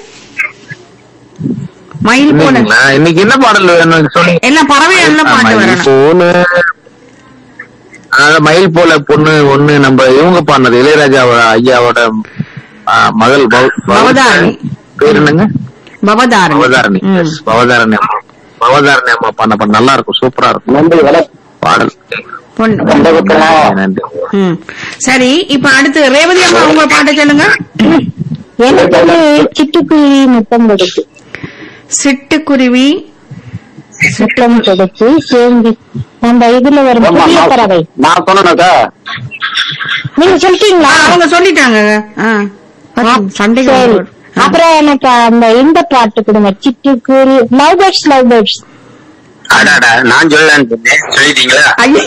மயில் போல இன்னைக்குங்களா? இன்னைக்கு என்ன பாடல் வேணும் சொன்னீங்க எல்லாம் பறவை எல்லாம் பாட்டு மயில் வரணும் போல அதாவது மயில் போல பொண்ணு ஒண்ணு நம்ம இவங்க பாடினது இளையராஜா ஐயாவோட ஆ, மகள் பவ- பவ- பவதாரணி. பேர் என்னங்க பவதாரணி பவதாரணி ம். Yes, பவதாரணி அம்மா பவதாரணி அம்மா பண்ண பண்ண நல்லா இருக்கும் சூப்பரா இருக்கும் நன்றி வணக்கம் பாடல் பொண்ணு வணக்கம். நன்றி ம் சரி இப்ப அடுத்து ரேவதி அம்மா உங்க பாட்டை சொல்லுங்க எனக்கு வந்து சிட்டுக்குருவி முத்தம் கொடுத்து சிட்டுக்குருவி முத்தம் கொடுத்து சேர்ந்து நம்ம இதுல வரும் ஆமா, புதிய நான் பறவை நான் சொன்னேனாக்கா நீங்க சொல்லிட்டீங்களா அவங்க சொல்லிட்டாங்க ஆ. சண்டைக்கு சரி வரும். ஆ. அப்புறம் எனக்கு அந்த இந்த பாட்டு கொடுங்க சிட்டுக்குருவி லவ் பேர்ட்ஸ் லவ் பேர்ட்ஸ் அடாடா நான் சொல்லலான்னு சொன்னேன் சொல்லிட்டீங்களா ஐயே.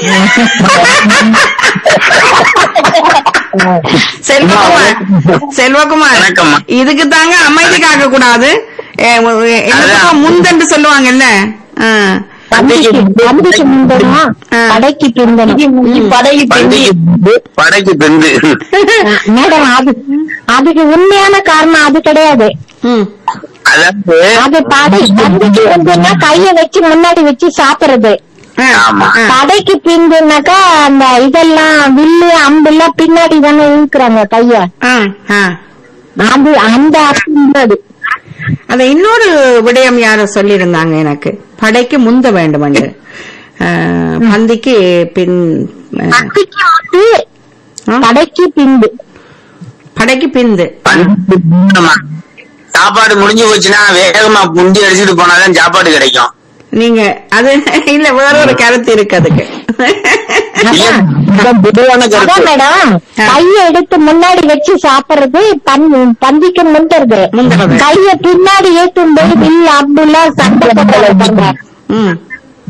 செல்வகுமார் செல்வகுமார் வணக்கம்மா. இதுக்கு தாங்க அமைதி காக்க கூடாது ஏ, எ- என்ன அதான். பக்கம் முந்தன்னு சொல்லுவாங்க ஆ. தம்பிக்கு தம்பிக்கு முந்தனா ஆ. படைக்கு பிந்தனா படைக்கு படைக்கு படைக்கு பெந்து மேடம் அது அதுக்கு உண்மையான காரணம் அது கிடையாது ம். அதாவது அது படை தம்பிக்கு பிந்துனா கைய வச்சு முன்னாடி வச்சு சாப்பிடுறது ஆ. ஆமா. ஆ. படைக்கு பிந்துனாக்கா அந்த இதெல்லாம் வில்லு அம்பெல்லாம் பின்னாடி தானே இழுக்கிறாங்க கைய ஆ. ஆ. அது அந்த அர்த்தம் அது அத இன்னொரு விடயம் யாரோ சொல்லியிருந்தாங்க எனக்கு படைக்கு முந்த வேண்டும் என்று ஆ, பந்திக்கு பின் ஆ, படைக்கு முந்து ஆ? படைக்கு பிந்து படைக்கு பிந்து ஆமா. சாப்பாடு முடிஞ்சு போச்சுன்னா வேகமா புண்டி அடிச்சுட்டு போனாதான் சாப்பாடு கிடைக்கும் நீங்க அது இல்ல வேற ஒரு கருத்து இருக்கு அதுக்கு இல்ல, இதுதான் பொதுவான அதான் கருத்து மேடம் ஆ. கைய எடுத்து முன்னாடி வச்சு சாப்பிடுறது பந்- பந்திக்கு முந்துறது முந்துறது. கைய பின்னாடி ஏற்றும் போது வில் அம்புலாம் சண்டை போடுறாங்க ம்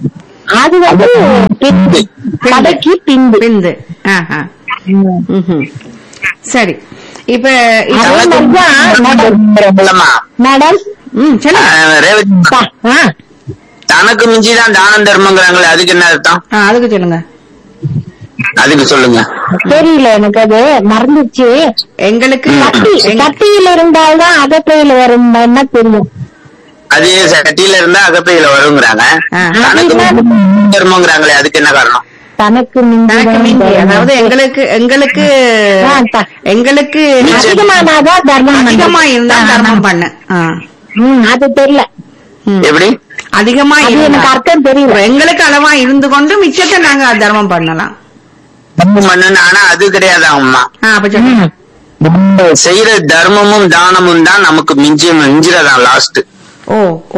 அது வந்து பிந்து கடைக்கு பிந்து பிந்து ஆஹா. ம்ஹும். சரி இப்ப இப்ப- அதே மாதிரிதான் மேடம் இல்லம்மா மேடம் ம் சொல்லுங்க ஆஹ் ரேவதி பா- ஆ, தனக்கு மிஞ்சிதான் தானம் தர்மங்கிறாங்களே அதுக்கு என்ன அர்த்தம் ஆ, அதுக்கு சொல்லுங்க அதுக்கு சொல்லுங்க தெரியல எனக்கு அது மறந்துச்சு எங்களுக்கு கட்டி எங்க- கட்டியில இருந்தால்தான் அகப்பையில வரும் என்ன தெரியும் அது சட்டியில இருந்தா அகப்பையில வருங்கிறாங்க ஆ. தனக்கு மிஞ்சிதான் தர்மங்கிறாங்களே அதுக்கு என்ன காரணம் தனக்கு தனக்கு மிஞ்சி மிஞ்சி அதாவது எங்களுக்கு எங்களுக்கு ஆ, த- எங்களுக்கு அதிகமானாதான் தர்மம் பண்றது. அதிகமா இருந்தா ஆ, தர்மம் பண்ண ஆ. ம், அது தெரியல ம். எப்படி அதிகமா அது இருந்தா எனக்கு அர்த்தம் தெரியல எங்களுக்கு அளவா இருந்து கொண்டு மிச்சத்தை நாங்க தர்மம் பண்ணலாம் தர்மம் பண்ணுன்னு ஆனா அது கிடையாதாங்கம்மா ஆ, அப்ப சொல்லுங்க செய்யற தர்மமும் தானமும் தான் நமக்கு மிஞ்சி மிஞ்சிறதான் லாஸ்ட் ஓ ஓ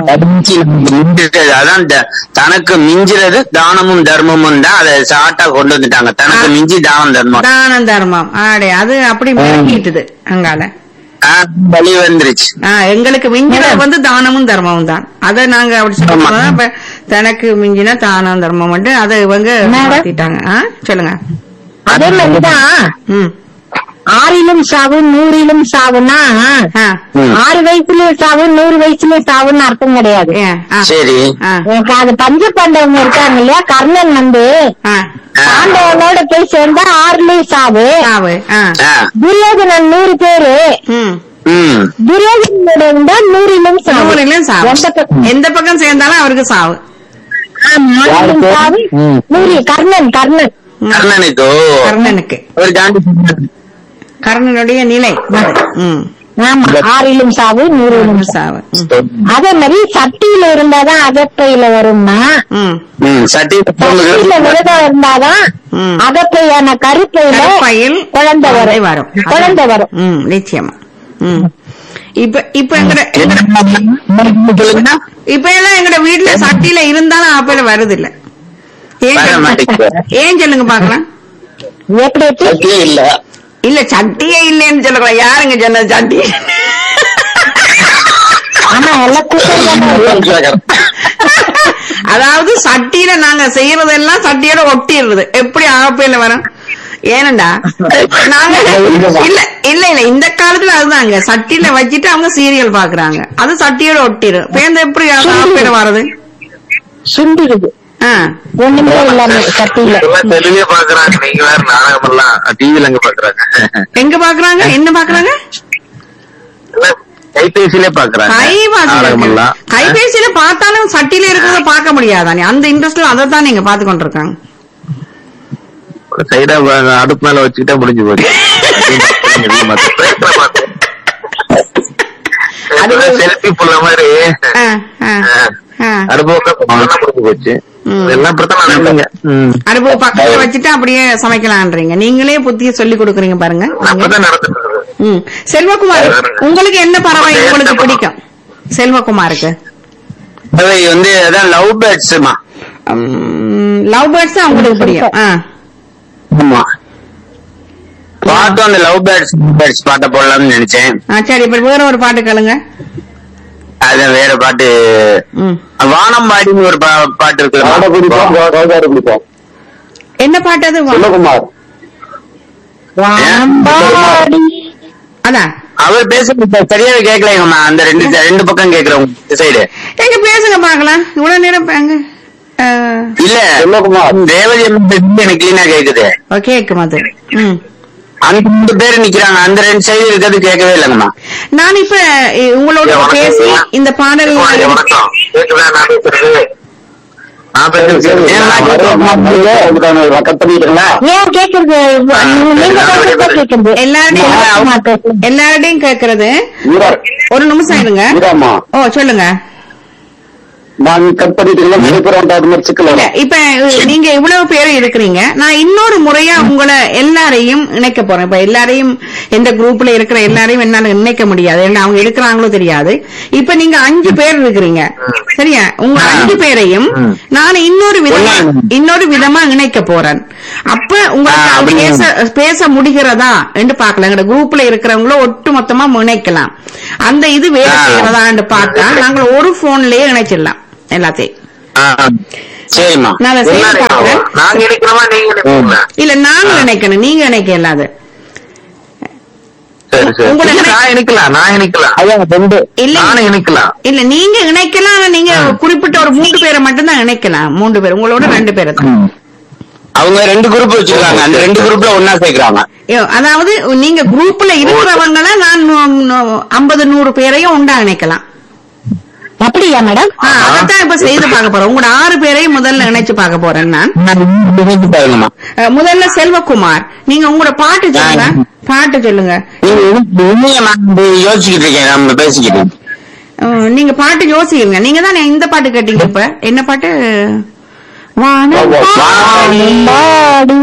அதான் த- தனக்கு மிஞ்சிறது தானமும் தர்மமும் தான் அதை சாட்டா கொண்டு வந்துட்டாங்க தனக்கு ஆ. மிஞ்சி தானம் தர்மம் தானம் தர்மம் ஆடே அது அப்படி மிளக்கிட்டுது அங்கால ஆ, வழி வந்துருச்சு ஆ, எங்களுக்கு மிஞ்சினது வந்து தானமும் தர்மமும் தான் அத நாங்க அப்படி சொல்லுவோம் அப்ப தனக்கு மிஞ்சின தானம் தர்மம் வந்து அதை இவங்க மேடம்? மாத்திட்டாங்க ஆ, சொல்லுங்க அதே மாதிரிதான் ம் ஆறிலும் சாவு நூறிலும் சாவுன்னா ஆ, ம். ஆறு வயசுலயும் சாவு நூறு வயசுலயும் சாவுன்னு அர்த்தம் கிடையாது ஏன்? ஆ, சரி ஆ, எனக்கு அது பஞ்ச பாண்டவங்க இருக்காங்க இல்லையா கர்ணன் வந்து ஆ, பாண்டவனோட போய் சேர்ந்தா ஆறுலயும் சாவு சாவு ஆ, ஆ, துரியோதனன் நூறு பேரு ம் ம் துரியோதனோட இருந்தா நூறிலும் சாவு நூறிலும் சாவு எந்த பக்கம் எந்த பக்கம் சேர்ந்தாலும் அவருக்கு சாவு ஆமா, ஆறிலும் சாவு ம். நூறு கர்ணன் கர்ணன் ம். கர்ணனுக்கு கர்ணனுக்கு ஒரு காண்டி சொன்னாரு. கர்ணனுடைய நிலை அது. ம் ஆமா ஆறிலும் சாவு நூறிலும் சாவு சாவு ம். அதே மாதிரி சட்டியில இருந்தாதான் அகப்பையில வரும்னா ம் ம் சட்டி சட்டியில விரதம் இருந்தாதான் ம். அகப்பையான கருப்பையில கருப்பையில் குழந்தை குழந்தை வரும் வரும் குழந்தை வரும் ம் நிச்சயமா ம் இப்ப இப்ப எங்கட எங்கட- சொல்லுங்க இப்ப எல்லாம் எங்கட வீட்டுல சட்டியில இருந்தாலும் அப்பல வருது இல்ல ஏன் வர சொல்லுங்க? மாட்டேங்குது. ஏன் சொல்லுங்க பாக்கலாம் எப்படி எப்படி? சட்டியே இல்ல இல்ல சட்டியே இல்லைன்னு சொல்லக்கூடாது யாருங்க சொன்னது சட்டி ஆமா எல்லாம் கூட்டம் தானே இருக்கு. அதாவது சட்டியில நாங்க செய்யறதெல்லாம் சட்டியோட ஒட்டிடுறது எப்படி ஆகப்பையில வரும் ஏனண்டா நாங்க இல்ல இல்ல இல்ல இந்த காலத்துல அதுதாங்க சட்டியில வச்சுட்டு அவங்க சீரியல் பாக்குறாங்க அது சட்டியோட ஒட்டிடும் பேருந்து எப்படி ஆகப்பையில வர்றது சுண்டிடுது ஆ. ஒண்ணுமே இல்லாம சட்டியில தெளிவே பாக்குறாங்க நீங்க வேற நாடகம் எல்லாம் டிவில எங்க பாக்குறாங்க எங்க பாக்குறாங்க என்ன பாக்குறாங்க எல்லாம் கைபேசியிலே பாக்குறாங்க நாடகம் கைவாசி எல்லாம் கைபேசியில பார்த்தாலும் சட்டியில இருக்கிறத பார்க்க முடியாதானே அந்த இன்ட்ரெஸ்ட்ல அதை தான் நீங்க பாத்து கொண்டிருக்காங்க சைடா அடுப்பு மேல வச்சுக்கிட்டா முடிஞ்சு போச்சு அது- செல்ஃபி புள்ள மாதிரி ஆ, ஆ, ஆ. அடுப்பு பக்கம் முடிஞ்சு போச்சு ம். எல்லாம் இப்படித்தான் நடக்குங்க ம். அடுப்பு பக்கத்துல வச்சுட்டு அப்படியே சமைக்கலான்றீங்க நீங்களே புத்திய சொல்லி கொடுக்குறீங்க பாருங்க அப்பதான் நடந்துட்டு இருக்கு ம். செல்வகுமார் உங்களுக்கு என்ன பறவை உங்களுக்கு பிடிக்கும் செல்வகுமாருக்கு அவை வந்து அதான் லவ் பேர்ட்ஸ்மா லவ் பேர்ட்ஸ் தான் உங்களுக்கு பிடிக்கும் ஆ. ஆமா பாட்டும் அந்த லவ் பேர்ட்ஸ் பேர்ட்ஸ் பாட்ட போடலாம்னு நினைச்சேன் ஆ, சரி இப்ப வேற ஒரு பாட்டு கேளுங்க அது வேற பாட்டு ம். வானம்பாடின்னு ஒரு பா- பாட்டு ஆட பிடிப்போம் இருக்கு ரோஜாடு பிடிப்போம் என்ன பாட்டு அது சிவகுமார் வாம்பாடி அதான் அவர் பேசுறது சரியாவே கேட்கலங்கம்மா அந்த ரெண்டு ரெண்டு பக்கம் கேக்குறவங்க சைடு எங்க பேசுங்க பாக்கலாம் இவ்வளவு நேரம் அங்க இல்ல சிவகுமார் ரேவதி அம்மா பேசுறது எனக்கு கிளீனா கேக்குது கேக்கும் அது ம் அந்த ரெண்டு பேர் நிக்கிறாங்க அந்த ரெண்டு சைடு இருக்கிறது கேட்கவே இல்லைங்கம்மா நான் இப்ப இ- உங்களோட ஐயா, வணக்கம் பேசி ஐயா. இந்த பாடல் ஐயா, வணக்கம் கேக்குதா நான் பேசுறது நான் பேசுறது கேக்குதா? கட் பண்ணிட்டுங்களா ஏன் கேக்குறது நீங்க பேசுறத கேக்குறது எல்லார்டையும் எல்லார்டையும் கேக்குறது வீரா ஒரு நிமிஷம் இருங்க வீராமா ஓ சொல்லுங்க நான் கட் பண்ணிட்டீங்களா விழுப்புரம் மாதிரி சிக்கல இல்ல இப்ப அஹ், நீங்க இவ்வளவு பேர் இருக்கிறீங்க நான் இன்னொரு முறையா உங்களை எல்லாரையும் இணைக்க போறேன் இப்ப எல்லாரையும் எந்த குரூப்ல இருக்கிற எல்லாரையும் என்னால இணைக்க முடியாது ஏன்னா அவங்க எடுக்கிறாங்களோ தெரியாது இப்ப நீங்க அஞ்சு பேர் இருக்கிறீங்க சரியா உங்க அஞ்சு பேரையும் நான் இன்னொரு விதமா இன்னொரு விதமா இணைக்க போறேன் அப்ப உங்களுக்கு ஆ, அது அப்படியா? பேச பேச முடிகிறதா என்று பாக்கலாம் எங்க குரூப்ல இருக்கிறவங்கள ஒட்டு மொத்தமா இணைக்கலாம் அந்த இது வேலை ஆ. செய்யறதான்னு பார்த்தா நாங்கள் ஒரு போன்லயே இணைச்சிடலாம் எல்லாத்தையும் சரிம்மா நான் அதை செய்து பார்க்கிறேன் நாங்க இணைக்கிறோமா நீங்க இணைப்பீங்களா இல்ல நாங்க நினைக்கணும் நீங்க நினைக்க இல்லாது சரி சரி உங்களை இல்ல, நினை- நான் இணைக்கலாம் நான் இணைக்கலாம் அதான் ரெண்டு இல்ல நானும் இணைக்கலாம் இல்ல நீங்க இணைக்கலாம் ஆனா நீங்க குறிப்பிட்ட ஒரு மூன்று பேரை மட்டும் தான் இணைக்கலாம் மூன்று பேர் உங்களோட ரெண்டு பேரை தான் அவங்க ரெண்டு குரூப் வச்சிருக்காங்க அந்த ரெண்டு குரூப்ல ஒன்னா சேர்க்கறாங்க ஐயோ, அதாவது நீங்க குரூப்ல இருக்கிறவங்கள நான் ஐம்பது நூறு பேரையும் உண்டா இணைக்கலாம் அப்படியா மேடம் ஆ, அதைத்தான் இப்ப செய்து பார்க்க போறேன் உங்களோட ஆறு பேரையும் முதல்ல இணைச்சு பார்க்க போறேன் நான் பாருங்கம்மா அஹ், முதல்ல செல்வகுமார் நீங்க உங்களோட பாட்டு சொல்லுங்க பாட்டு சொல்லுங்க நீங்க உண்மையை நான் வந்து யோசிச்சுக்கிட்டு இருக்கேன் நம்ம பேசிக்கிட்டு அஹ், நீங்க பாட்டு யோசிக்கிறீங்க நீங்க தான் இந்த பாட்டு கேட்டீங்க இப்ப என்ன பாட்டு வானம் பாடி.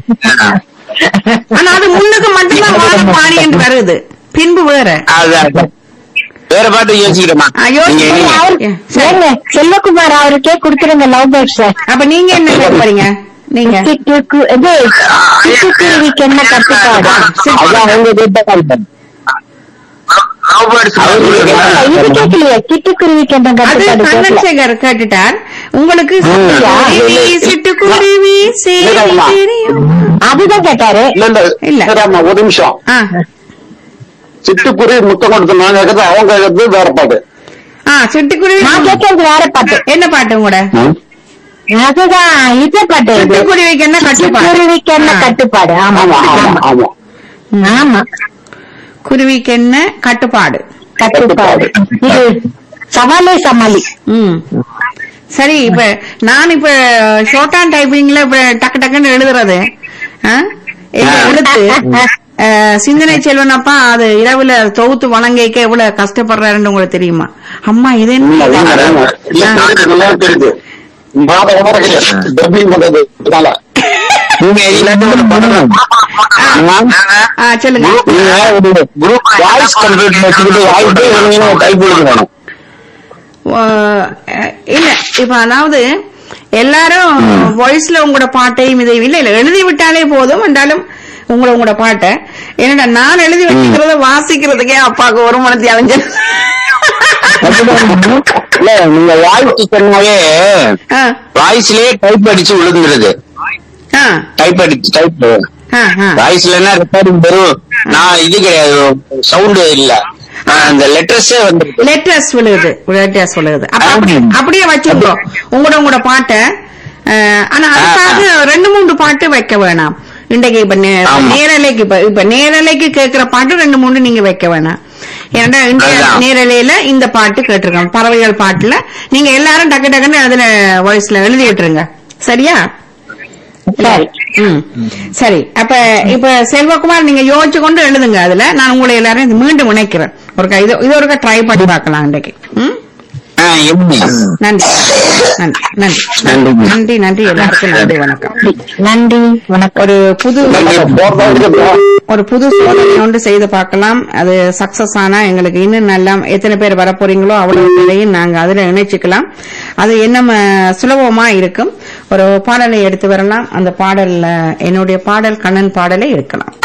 ஆனா அது முன்னுக்கு மட்டும்தான் வானம் பாடி என்று வருது பின்பு வேற அதான் அதான். வேற பாட்டு யோசிக்கிறேம்மா ஆ, யோசிச்சு நீங்க இணைங்க. அவரு- அவரு- சரி. ஏங்க செல்வகுமார் அவருக்கே கொடுத்துருங்க லவ் பேர்ட்ஸ் அப்ப நீங்க என்ன கேட்க போறீங்க நீங்க இது சிட்டுக்குருவிக்கு என்ன கட்டுப்பாடு அதான் அவங்க கேட்டாங்க Love birds அவரு இல்ல, இது கேட்கலையே சிட்டுக்குருவிக்கு என்ன அது கட்டுப்பாடு கேட்கல. கண்ணச்சேகர் கேட்டுட்டார் உங்களுக்கு ம். சிட்டுக்குருவி, சிட்டுக்குருவி சேரி இல்லம்மா. தெரியும் அதுதான் கேட்டாரு இல்ல இல்ல இல்ல. சரிம்மா ஒரு நிமிஷம் ஆ சிட்டுக்குருவி முத்தம் கொடுத்து நான் கேட்கறது அவங்க கேட்கறது வேற பாட்டு ஆ சிட்டுக்குருவி நான் கேட்கறது வேற பாட்டு என்ன பாட்டு கூட அதுதான் இது பாட்டு இது. சிட்டுக்குருவிக்கு என்ன கட்டுப்பாடு சிட்டுக்குருவிக்கு என்ன ஆ. கட்டுப்பாடு ஆமா ஆமா ஆமா ஆமா ஆமா குருவிக்கு என்ன கட்டுப்பாடு கட்டுப்பாடு இது சவாலே சமாளி ம் சரி இப்ப நான் இப்ப ஷார்ட் ஹேண்ட் டைப்பிங்ல இப்ப டக்கு டக்குன்னு எழுதுறது ஆ? எங்க எழுத்து அஹ், சிந்தனை செல்வனப்பா அது இரவுல தொகுத்து வழங்கிக்க எவ்வளவு கஷ்டப்படுறாருன்னு உங்களுக்கு தெரியுமா அம்மா இது என்ன இல்ல, தெரியுது, நல்லா தெரியுது மாதம் டப்பிங் பண்றது இதனால நீங்க எல்லாத்தையும் ஒரு பண்ணணும் ஆ, சொல்லுங்க குரூப் வாய்ஸ் கம்ப்யூட்டர் வச்சுக்கிட்டு வாய்ஸ் டைப் எழுதணும் ஓ, அஹ், இல்ல இப்ப அதாவது எல்லாரும் வாய்ஸ்ல உங்களோட பாட்டையும் இதையும் இல்ல இல்ல எழுதி விட்டாலே போதும் என்றாலும் உங்களை உங்களோட பாட்டை என்னடா நான் எழுதி வச்சுக்கிறத வாசிக்கிறதுக்கே அப்பாவுக்கு ஒரு மணத்தி அலைஞ்சு இல்ல நீங்க வாய்ஸ் சொன்னாலே ஆ, வாய்ஸ்லயே டைப் அடிச்சு விழுந்துருது ஆ, டைப் அடிச்சு டைப் ஆ, ஆ. வாய்ஸ்லன்னா ரெக்கார்டிங் வரும் நான் இது கிடையாது சவுண்ட் இல்ல நான் அந்த லெட்டர்ஸே வந்து லெட்டர்ஸ் விழுகுது லெட்டர்ஸ் விழுகுது அப்ப அப்படி- அப்படியே வச்சுக்கோ உங்களோட உங்களோட பாட்டை அஹ், ஆனா அதுக்காக ரெண்டு மூன்று பாட்டு வைக்க வேணாம் இன்றைக்கு இப்ப நே- ஆமா. நேரலைக்கு இப்ப இப்ப நேரலைக்கு கேட்கிற பாட்டு ரெண்டு மூணு நீங்க வைக்க வேணாம் ஏன்னா இன்றைய அதான். நேரலையில இந்த பாட்டு கேட்டிருக்கோம் பறவைகள் பாட்டுல நீங்க எல்லாரும் டக்கு டக்குன்னு அதுல வாய்ஸ்ல எழுதி விட்டுருங்க சரியா சரி ம் சரி அப்ப இப்ப செல்வகுமார் நீங்க யோசிச்சு கொண்டு எழுதுங்க அதுல நான் உங்களை எல்லாரும் மீண்டும் இணைக்கிறேன் ஒரு இது இது ஒரு ட்ரை பண்ணி பார்க்கலாம் இன்றைக்கு ம் ஆ, எப்படி நன்றி நன்றி நன்றி நன்றி. நன்றி நன்றி எல்லாருக்கும் நன்றி வணக்கம் நன்றி வணக்கம் ஒரு புது போறதா இருக்கட்டும் ஒரு புது சோதனை ஒன்று செய்து பார்க்கலாம் அது சக்சஸ் ஆனா எங்களுக்கு இன்னும் நல்லா எத்தனை பேர் வர போறீங்களோ அவ்வளவு பேரையும் நாங்க அதுல இணைச்சுக்கலாம் அது இன்னும் அஹ், சுலபமா இருக்கும் ஒரு பாடலை எடுத்து வரலாம் அந்த பாடல்ல என்னுடைய பாடல் கண்ணன் பாடலை இருக்கலாம்